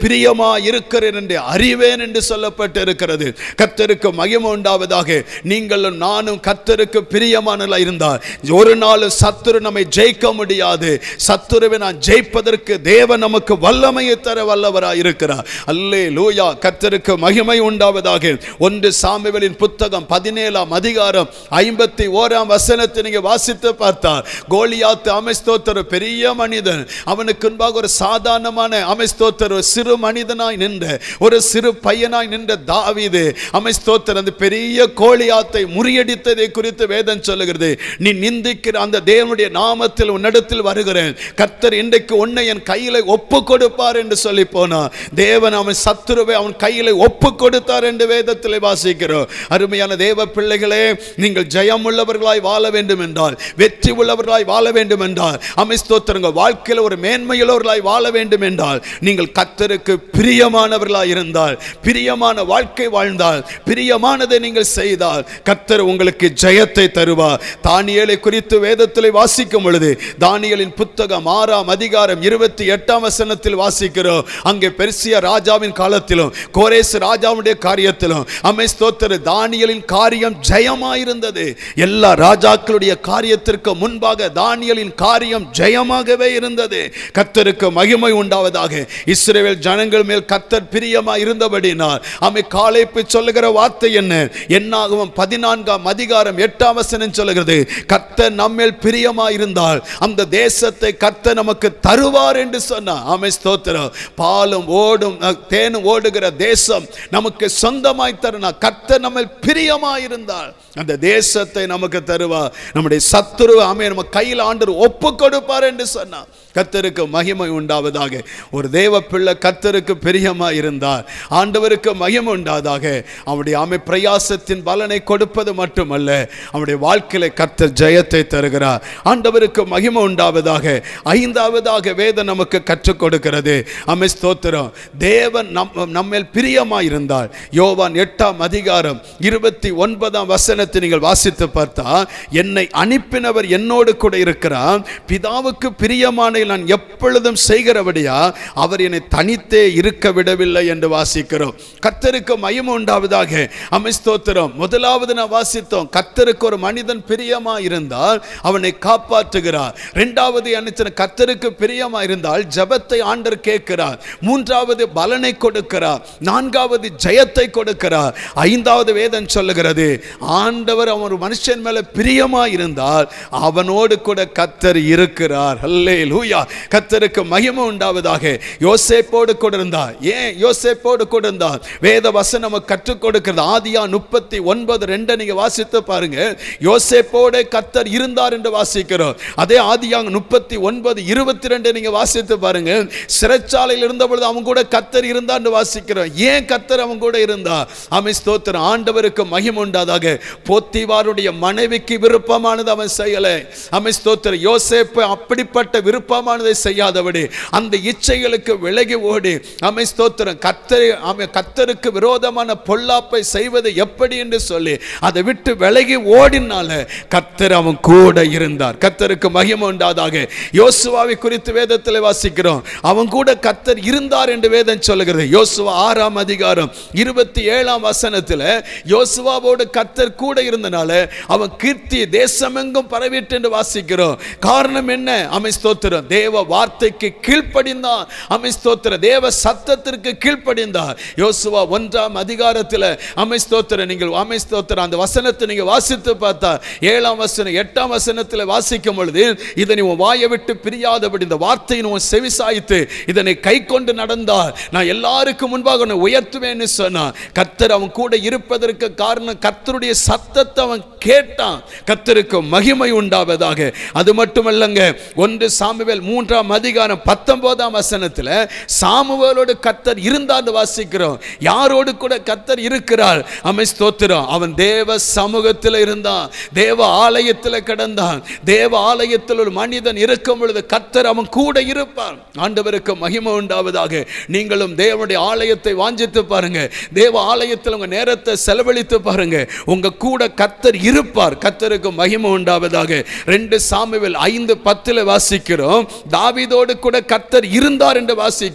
பிரியமா இருக்கிறேன் என்று அறிவேன் என்று சொல்லப்பட்டு இருக்கிறது கர்த்தருக்கு மகிமை உண்டாவதாக நீங்களும் நானும் கர்த்தருக்கு பிரியமானலா இருந்தால் ஒரு நாள் சத்துரு நம்மை ஜெயிக்க முடியாது சத்துருவை நான் ஜெயிப்பதற்கு தேவன் நமக்கு வல்லமையை தர வல்லவராய் இருக்கிறார் அல்லே லூயா கர்த்தருக்கு மகிமை உண்டாவதாக ஒன்று சாமுவேலின் புத்தகம் பதினேழாம் அதிகாரம் ஐம்பத்தி ஓராம் வசனத்தை நீங்க வாசித்து பார்த்தால் கோலியாத்து அமெஸ்தோத்தர் பெரிய மனிதன் அவனுக்கு முன்பாக ஒரு சாதாரணமான அமெஸ்தோத்தர் ஒரு சிறு மனிதனாய் நின்ற ஒரு சிறு பையனாய் நின்ற தாவீது அமெஸ்தோத்தர் அந்த பெரிய கோலியாத்தை முறியடித்ததை குறித்து வேதம் சொல்லுகிறது நீ நிந்திக்கிற அந்த தேவனுடைய நாமத்தில் உன்னிடத்தில் வருகிறேன் கர்த்தர் இன்றைக்கு உன்னை என் கையில ஒப்பு கொடுப்பார் என்று சொல்லி போனார் தேவன் அவன் சத்துருவை அவன் கையில ஒப்பு கொடுத்தார் என்று வேதத்தில் வாசிக்கிறோம் அருமையான தேவ பிள்ளைகளே நீங்கள் ஜெயம் உள்ளவர்களாய் வாழ வேண்டும் என்றால் வெற்றி உள்ளவர்களாய் வாழ வேண்டும் என்றால் அமிஸ்தோத்திரங்க வாழ்க்கையில் ஒரு மேன்மையுள்ளவர்களாய் வாழ வேண்டும் என்றால் நீங்கள் கத்தருக்கு பிரியமானவர்களாய் இருந்தால் பிரியமான வாழ்க்கை வாழ்ந்தால் பிரியமானதை நீங்கள் செய்தால் கத்தர் உங்களுக்கு ஜெயத்தை தருவார் தானியேலை குறித்து வேதத்தில் வாசிக்கும் பொழுது தானியலின் புத்தகம் ஆறாம் அதிகாரம் இருபத்தி எட்டாம் வசனத்தில் வாசிக்கிறோம் அங்கே பெர்சிய ராஜாவின் காலத்திலும் கோரேஸ் ராஜாவுடைய காரியத்திலும் அமெஸ்தோத்தர் தானியலின் காரியம் ஜெயமாயிருந்தது எல்லா ராஜாக்களுடைய காரியத்திற்கு முன்பாக தானியலின் காரியம் ஜெயமாகவே இருந்தது கத்தருக்கு மகிமை உண்டாவதாக இஸ்ரேல் ஜனங்கள் மேல் கத்தர் பிரியமா இருந்தபடினால் அமை காலைப்பு சொல்லுகிற வார்த்தை என்ன என்னாகவும் பதினான்காம் அதிகாரம் எட்டாம் வசனம் சொல்லுகிறது கத்தர் நம்மேல் பிரியமா இருந்தால் அந்த தேசத்தை கத்தர் நமக்கு தருவார் என்று சொன்னார் ஆமை ஸ்தோத்திரம் பாலும் ஓடும் அஹ், தேனும் ஓடுகிற தேசம் நமக்கு சொந்தமாய் தருணா கத்தர் நம்ம பிரியமா இருந்தால் அந்த தேசத்தை நமக்கு தருவார் நம்முடைய சத்துரு ஆமே நம்ம கையில் ஆண்டு ஒப்பு கொடுப்பார் என்று சொன்னார் கத்தருக்கு மகிமை உண்டாவதாக ஒரு தேவ பிள்ளை கத்தருக்கு பிரியமா இருந்தார் ஆண்டவருக்கு மகிமை உண்டாதாக அவருடைய ஆமை பிரயாசத்தின் பலனை கொடுப்பது மட்டுமல்ல அவருடைய வாழ்க்கையில கத்தர் ஜெயத்தை தருகிறார் ஆண்டவருக்கு மகிமை உண்டாவதாக ஐந்தாவதாக வேதம் நமக்கு கற்றுக் கொடுக்கிறது அமை ஸ்தோத்திரம் தேவன் நம் நம்மேல் பிரியமா இருந்தால் யோவான் எட்டாம் அதிகாரம் இருபத்தி ஒன்பதாம் வசனத்தை நீங்கள் வாசித்து பார்த்தா என்னை அனுப்பினவர் என்னோடு கூட இருக்கிறார் பிதாவுக்கு பிரியமான நான் எப்பொழுதும் செய்கிறபடியா அவர் என்னை தனித்தே இருக்க விடவில்லை என்று வாசிக்கிறோம் கத்தருக்கு மயம் உண்டாவதாக அமிஸ்தோத்திரம் முதலாவது நான் வாசித்தோம் கத்தருக்கு ஒரு மனிதன் பிரியமா இருந்தால் அவனை காப்பாற்றுகிறார் இரண்டாவது என்ன கத்தருக்கு பிரியமா இருந்தால் ஜெபத்தை ஆண்டர் கேட்கிறார் மூன்றாவது பலனை கொடுக்கிறார் நான்காவது ஜெயத்தை கொடுக்கிறார் ஐந்தாவது வேதம் சொல்லுகிறது ஆண்டவர் அவன் ஒரு மனுஷன் மேல பிரியமா இருந்தால் அவனோடு கூட கத்தர் இருக்கிறார் அல்லே லூயா கத்தருக்கு மகிமை உண்டாவதாக யோசேப்போடு கூட இருந்தார் ஏன் யோசேப்போடு கூட இருந்தார் வேத வசனம் நமக்கு கற்றுக் கொடுக்கிறது ஆதியா முப்பத்தி ஒன்பது ரெண்டை நீங்க வாசித்து பாருங்க யோசேப்போட கத்தர் இருந்தார் என்று வாசிக்கிறோம் அதே ஆதியா முப்பத்தி ஒன்பது இருபத்தி ரெண்டு நீங்க வாசித்து பாருங்க சிறைச்சாலையில் இருந்த பொழுது அவன் கூட கத்தர் இருந்தான்னு வாசிக்கிறோம் ஏன் கத்தர் அவன் கூட இருந்தா அமை ஸ்தோத்திரம் ஆண்டவருக்கு மகிமை உண்டாதாக போத்திவாருடைய மனைவிக்கு விருப்பமானது அவன் செய்யல அமை ஸ்தோத்திரம் யோசேப்பு அப்படிப்பட்ட விருப்பமானதை செய்யாதபடி அந்த இச்சைகளுக்கு விலகி ஓடி அமை ஸ்தோத்திரம் கத்தரை அமை கத்தருக்கு விரோதமான பொல்லாப்பை செய்வது எப்படி என்று சொல்லி அதை விட்டு விலகி ஓடினால கத்தர் அவன் கூட இருந்தார் கத்தருக்கு மகிமை உண்டாதாக யோசுவாவை குறித்து வேதத்தில் வாசிக்கிறோம் அவன் கூட கத்தர் இருந்தார் என்று வேதம் சொல்லுகிறது யோசுவா ஆறாம் அதிகாரம் இருபத்தி ஏழாம் வசனத்தில் யோசுவாவோடு கத்தர் கூட இருந்தனால அவன் கீர்த்தி தேசமெங்கும் பரவிட்டு என்று வாசிக்கிறோம் காரணம் என்ன அமை ஸ்தோத்திரம் தேவ வார்த்தைக்கு கீழ்ப்படிந்தான் அமை ஸ்தோத்திரம் தேவ சத்தத்திற்கு கீழ்ப்படிந்தார் யோசுவா ஒன்றாம் அதிகாரத்தில் அமை ஸ்தோத்திரம் நீங்கள் அமை ஸ்தோத்திரம் அந்த வசனத்தை நீங்க வாசித்து பார்த்தா ஏழாம் வசனம் எட்டாம் வசனத்தில் வாசிக்கும் பொழுது இதனை உன் வாயை விட்டு பிரியாதபடி இந்த வார்த்தையை உன் செவிசாய்த்து இதனை கை கொண்டு நடந்தால் நான் எல்லாருக்கும் முன்பாக உன்னை உயர்த்துவேன்னு சொன்னான் கத்தர் அவன் கூட இருப்பதற்கு காரணம் கத்தருடைய சத்தத்தை அவன் கேட்டான் கத்தருக்கு மகிமை உண்டாவதாக அது மட்டுமல்லங்க ஒன்று சாமுவேல் மூன்றாம் அதிகாரம் பத்தொன்பதாம் வசனத்தில் சாமுவேலோடு கத்தர் இருந்தான்னு வாசிக்கிறோம் யாரோடு கூட கத்தர் இருக்கிறார் அமை ஸ்தோத்திரம் அவன் தேவ சமூகத்தில் இருந்தான் தேவ ஆலயத்தில் கிடந்தான் தேவ ஆலயத்தில் ஒரு மனிதன் இருக்கும் பொழுது கத்தர் அவன் கூட இருப்பான் ஆண்டவருக்கு மகிமை உண்டாவதாக நீங்களும் தேவனுடைய ஆலயத்தை வாஞ்சித்து பாருங்க தேவ ஆலயத்தில் உங்க நேரத்தை செலவழித்து பாருங்க உங்க கூட கத்தர் இருப்பார் கத்தருக்கு மகிமை உண்டாவதாக ரெண்டு சாமுவேல் ஐந்து பத்துல வாசிக்கிறோம் தாவீதோடு கூட கத்தர் இருந்தார் என்று வாசிக்கிறோம்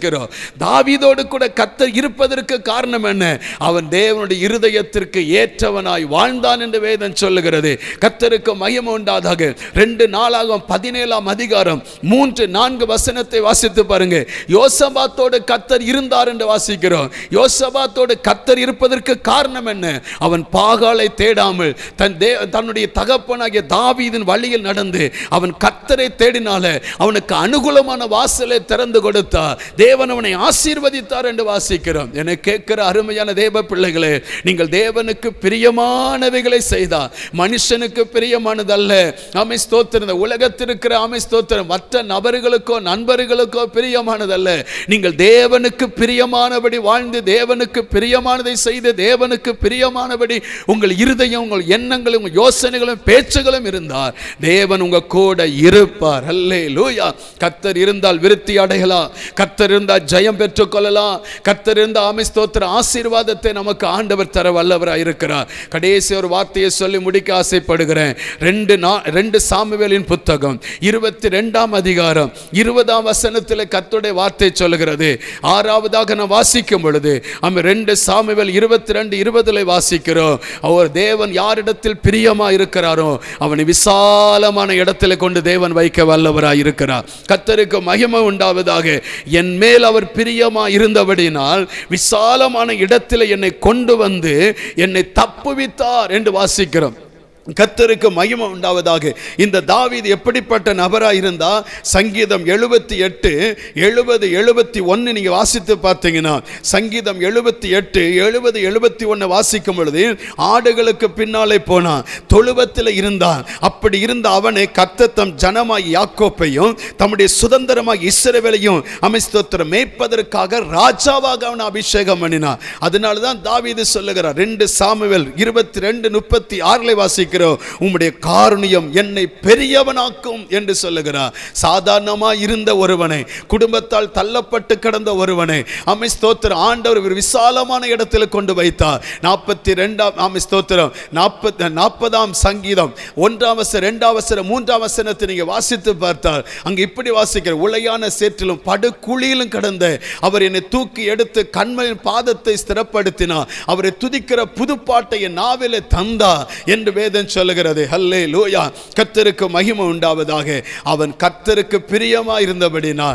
தாவீதோடு கூட கத்தர் இருப்பதற்கு காரணம் என்ன அவன் தேவனுடைய இருதயத்திற்கு ஏற்றவனாய் வாழ்ந்தான் என்று வேதம் சொல்லுகிறது கத்தருக்கு மயம் உண்டாதாக ரெண்டு நாளாகும் பதினேழாம் அதிகாரம் மூன்று நான்கு வசனத்தை வாசித்து பாருங்க யோசபாத்தோடு கத்தர் இருந்தார் என்று வாசிக்கிறோம் யோசபாத்தோடு கத்தர் இருப்பதற்கு காரணம் என்ன அவன் பாகாலை தேடாமல் தன் தே தன்னுடைய தகப்பனாகிய தாவீதின் வழியில் நடந்து அவன் கத்தரை தேடினால அவனுக்கு அனுகூலமான வாசலை திறந்து கொடுத்தார் தேவன் அவனை ஆசீர்வதித்தார் என்று வாசிக்கிறோம் என கேட்கிற அருமையான தேவ பிள்ளைகளே நீங்கள் தேவனுக்கு பிரியமானவைகளை செய்தார் மனுஷனுக்கு பிரியமானதல்ல ஆமை ஸ்தோத்திரம் இந்த உலகத்தில் இருக்கிற ஆமை ஸ்தோத்திரம் மற்ற நபர்களுக்கோ நண்பர்களுக்கோ பிரியமானதல்ல நீங்கள் தேவனுக்கு பிரியமானபடி வாழ்ந்து தேவனுக்கு பிரியமானதை செய்து தேவனுக்கு பிரியமானபடி உங்கள் இருதயம் உங்கள் எண்ணங்களும் உங்கள் யோசனைகளும் பேச்சுகளும் இருந்தார் தேவன் உங்க கூட இருப்பார் அல்லே லூயா கத்தர் இருந்தால் விருத்தி அடையலாம் கத்தர் இருந்தால் ஜெயம் பெற்றுக் கொள்ளலாம் கத்தர் இருந்த ஆமை ஸ்தோத்திர ஆசீர்வாதத்தை நமக்கு ஆண்டவர் தர வல்லவராக இருக்கிறார் கடைசி ஒரு வார்த்தையை சொல்லி முடிக்க ஆசைப்படுகிறேன் ரெண்டு நா ரெண்டு சாமுவேலின் புத்தகம் இருபத்தி ரெண்டாம் அதிகாரம் இருபதாம் வசனத்தில் கத்துடைய வார்த்தை சொல்லுகிறது ஆறாவதாக நான் வாசிக்கும் பொழுது நம்ம ரெண்டு சாமுவேல் இருபத்தி ரெண்டு இருபதுல வாசிக்கிறோம் அவர் தேவன் யாரிடத்தில் பிரியமா இருக்கிறாரோ அவனை விசாலமான இடத்துல கொண்டு தேவன் வைக்க வல்லவராய் இருக்கிறார் கத்தருக்கு மகிமை உண்டாவதாக என் மேல் அவர் பிரியமா இருந்தபடினால் விசாலமான இடத்தில் என்னை கொண்டு வந்து என்னை தப்புவித்தார் என்று வாசிக்கிறோம் கத்தருக்கு மகிமை உண்டாவதாக இந்த தாவீது எப்படிப்பட்ட நபராக இருந்தா சங்கீதம் எழுபத்தி எட்டு எழுபது எழுபத்தி ஒன்று நீங்க வாசித்து பார்த்தீங்கன்னா சங்கீதம் எழுபத்தி எட்டு எழுபது எழுபத்தி ஒன்று வாசிக்கும் பொழுது ஆடுகளுக்கு பின்னாலே போனான் தொழுவத்தில் இருந்தான் அப்படி இருந்த அவனை கத்தத்தம் ஜனமாய் யாக்கோப்பையும் தம்முடைய சுதந்திரமாய் இஸ்ரவேலையும் அமைஸ்தோத்திரம் மேய்ப்பதற்காக ராஜாவாக அவனை அபிஷேகம் பண்ணினான் அதனால தான் தாவீது சொல்லுகிறார் ரெண்டு சாமுவேல் இருபத்தி ரெண்டு முப்பத்தி ஆறுல வாசிக்கிறோம் உம்முடைய காருண்யம் என்னை பெரியவனாக்கும் என்று சொல்லுகிறார் சாதாரணமா இருந்த ஒருவனை குடும்பத்தால் தள்ளப்பட்டு கிடந்த ஒருவனை அமை ஸ்தோத்திரம் ஆண்டவர் ஒரு விசாலமான இடத்துல கொண்டு வைத்தார் நாற்பத்தி ரெண்டாம் ஆமை ஸ்தோத்திரம் நாற்பத்தி நாற்பதாம் சங்கீதம் ஒன்றாம் வசனம் ரெண்டாம் வசனம் மூன்றாம் வசனத்தை நீங்க வாசித்து பார்த்தால் அங்க இப்படி வாசிக்கிற உளையான சேற்றிலும் படுகுழியிலும் கடந்த அவர் என்னை தூக்கி எடுத்து கண்மையின் பாதத்தை ஸ்திரப்படுத்தினார் அவரை துதிக்கிற புதுப்பாட்டை என் நாவிலே தந்தா என்று வேதம் சொல்லுகிறது ஹல்லே லூயா கத்தருக்கு மகிமை உண்டாவதாக அவன் கத்தருக்கு பிரியமா இருந்தபடினா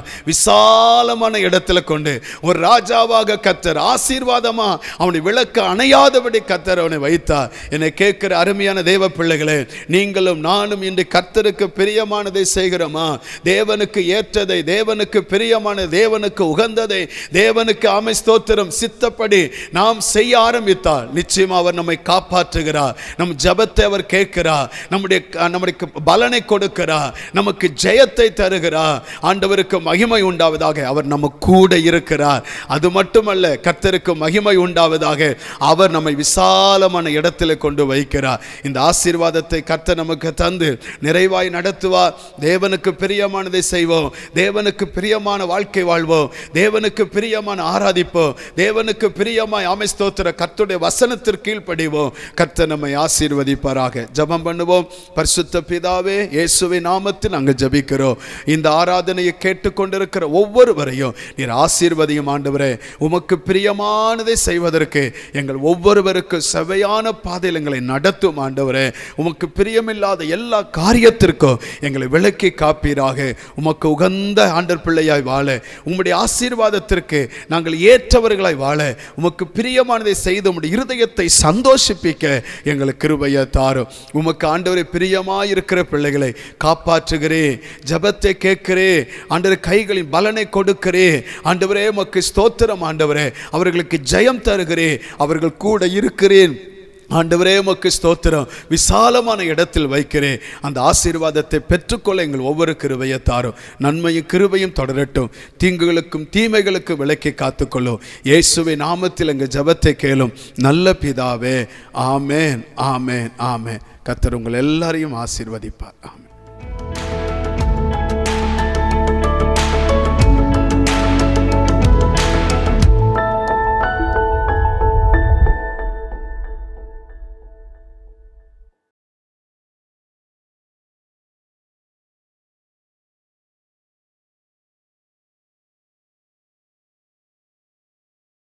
விசாலமான இடத்துல கொண்டு ஒரு ராஜாவாக கத்தர் ஆசீர்வாதமா அவனை விளக்க அணையாதபடி கத்தர் அவனை வைத்தார் என்னை கேட்கிற அருமையான தேவ பிள்ளைகளே நீங்களும் நானும் இன்று கர்த்தருக்கு பிரியமானதை செய்கிறோமா தேவனுக்கு ஏற்றதை தேவனுக்கு பிரியமான தேவனுக்கு உகந்ததை தேவனுக்கு ஆமை ஸ்தோத்திரம் சித்தப்படி நாம் செய்ய ஆரம்பித்தால் நிச்சயம் அவர் நம்மை காப்பாற்றுகிறார் நம் ஜபத்தை அவர் கேட்கிறார் நம்முடைய நம்முடைய பலனை கொடுக்கிறார் நமக்கு ஜெயத்தை தருகிறார் ஆண்டவருக்கு மகிமை உண்டாவதாக அவர் நம்ம கூட இருக்கிறார் அது மட்டுமல்ல கர்த்தருக்கு மகிமை உண்டாவதாக அவர் நம்மை விசாலமான இடத்துல கொண்டு வைக்கிறார் இந்த ஆசீர்வாதத்தை கர்த்தர் நமக்கு தந்து நிறைவாய் நடத்துவார் தேவனுக்கு பிரியமானதை செய்வோம் தேவனுக்கு பிரியமான வாழ்க்கை வாழ்வோம் தேவனுக்கு பிரியமான ஆராதிப்போம் தேவனுக்கு பிரியமாய் ஆமை ஸ்தோத்திர கர்த்தருடைய வசனத்திற்கு கீழ்ப்படிவோம் கர்த்தர் நம்மை ஆசீர்வதிப்பாராக ஜெபம் பண்ணுவோம் பரிசுத்த பிதாவே இயேசுவின் நாமத்தில் நாங்கள் ஜெபிக்கிறோம் இந்த ஆராதனையை கேட்டுக்கொண்டிருக்கிற ஒவ்வொருவரையும் நீர் ஆசீர்வதியும் ஆண்டவரே உமக்கு பிரியமானதை செய்வதற்கு எங்கள் ஒவ்வொருவருக்கு செவையான பாதையில் எங்களை நடத்தும் ஆண்டவரே உமக்கு பிரியமில்லாத எல்லா காரியத்திற்கும் எங்களை விலக்கி காப்பீராக உமக்கு உகந்த ஆண்டர் பிள்ளையாய் வாழ உம்முடைய ஆசீர்வாதத்திற்கு நாங்கள் ஏற்றவர்களாய் வாழ உமக்கு பிரியமானதை செய்து உம்முடைய இருதயத்தை சந்தோஷிப்பிக்க எங்களுக்கு கிருபையை தாரும் உமக்கு ஆண்டவரை பிரியமாய் இருக்கிற பிள்ளைகளை காப்பாற்றுகிறே ஜெபத்தை கேட்கிறே ஆண்டவர் கைகளின் பலனை கொடுக்கிறே ஆண்டவரே உமக்கு ஸ்தோத்திரம் ஆண்டவரே அவர்களுக்கு ஜெயம் தருகிறே அவர்கள் கூட இருக்கிறேன் ஆண்டவரே உமக்கு ஸ்தோத்திரம் விசாலமான இடத்தில் வைக்கிறேன் அந்த ஆசீர்வாதத்தை பெற்றுக்கொள்ள எங்கள் ஒவ்வொரு கிருபையை தாரும் நன்மையும் கிருபையும் தொடரட்டும் தீங்குகளுக்கும் தீமைகளுக்கும் விலக்கி காத்துக்கொள்ளும் இயேசுவை நாமத்தில் எங்கள் ஜெபத்தை கேளும் நல்ல பிதாவே ஆமேன் ஆமேன் ஆமேன் கர்த்தர் உங்கள் எல்லாரையும் ஆசீர்வதிப்பார் ஆமென்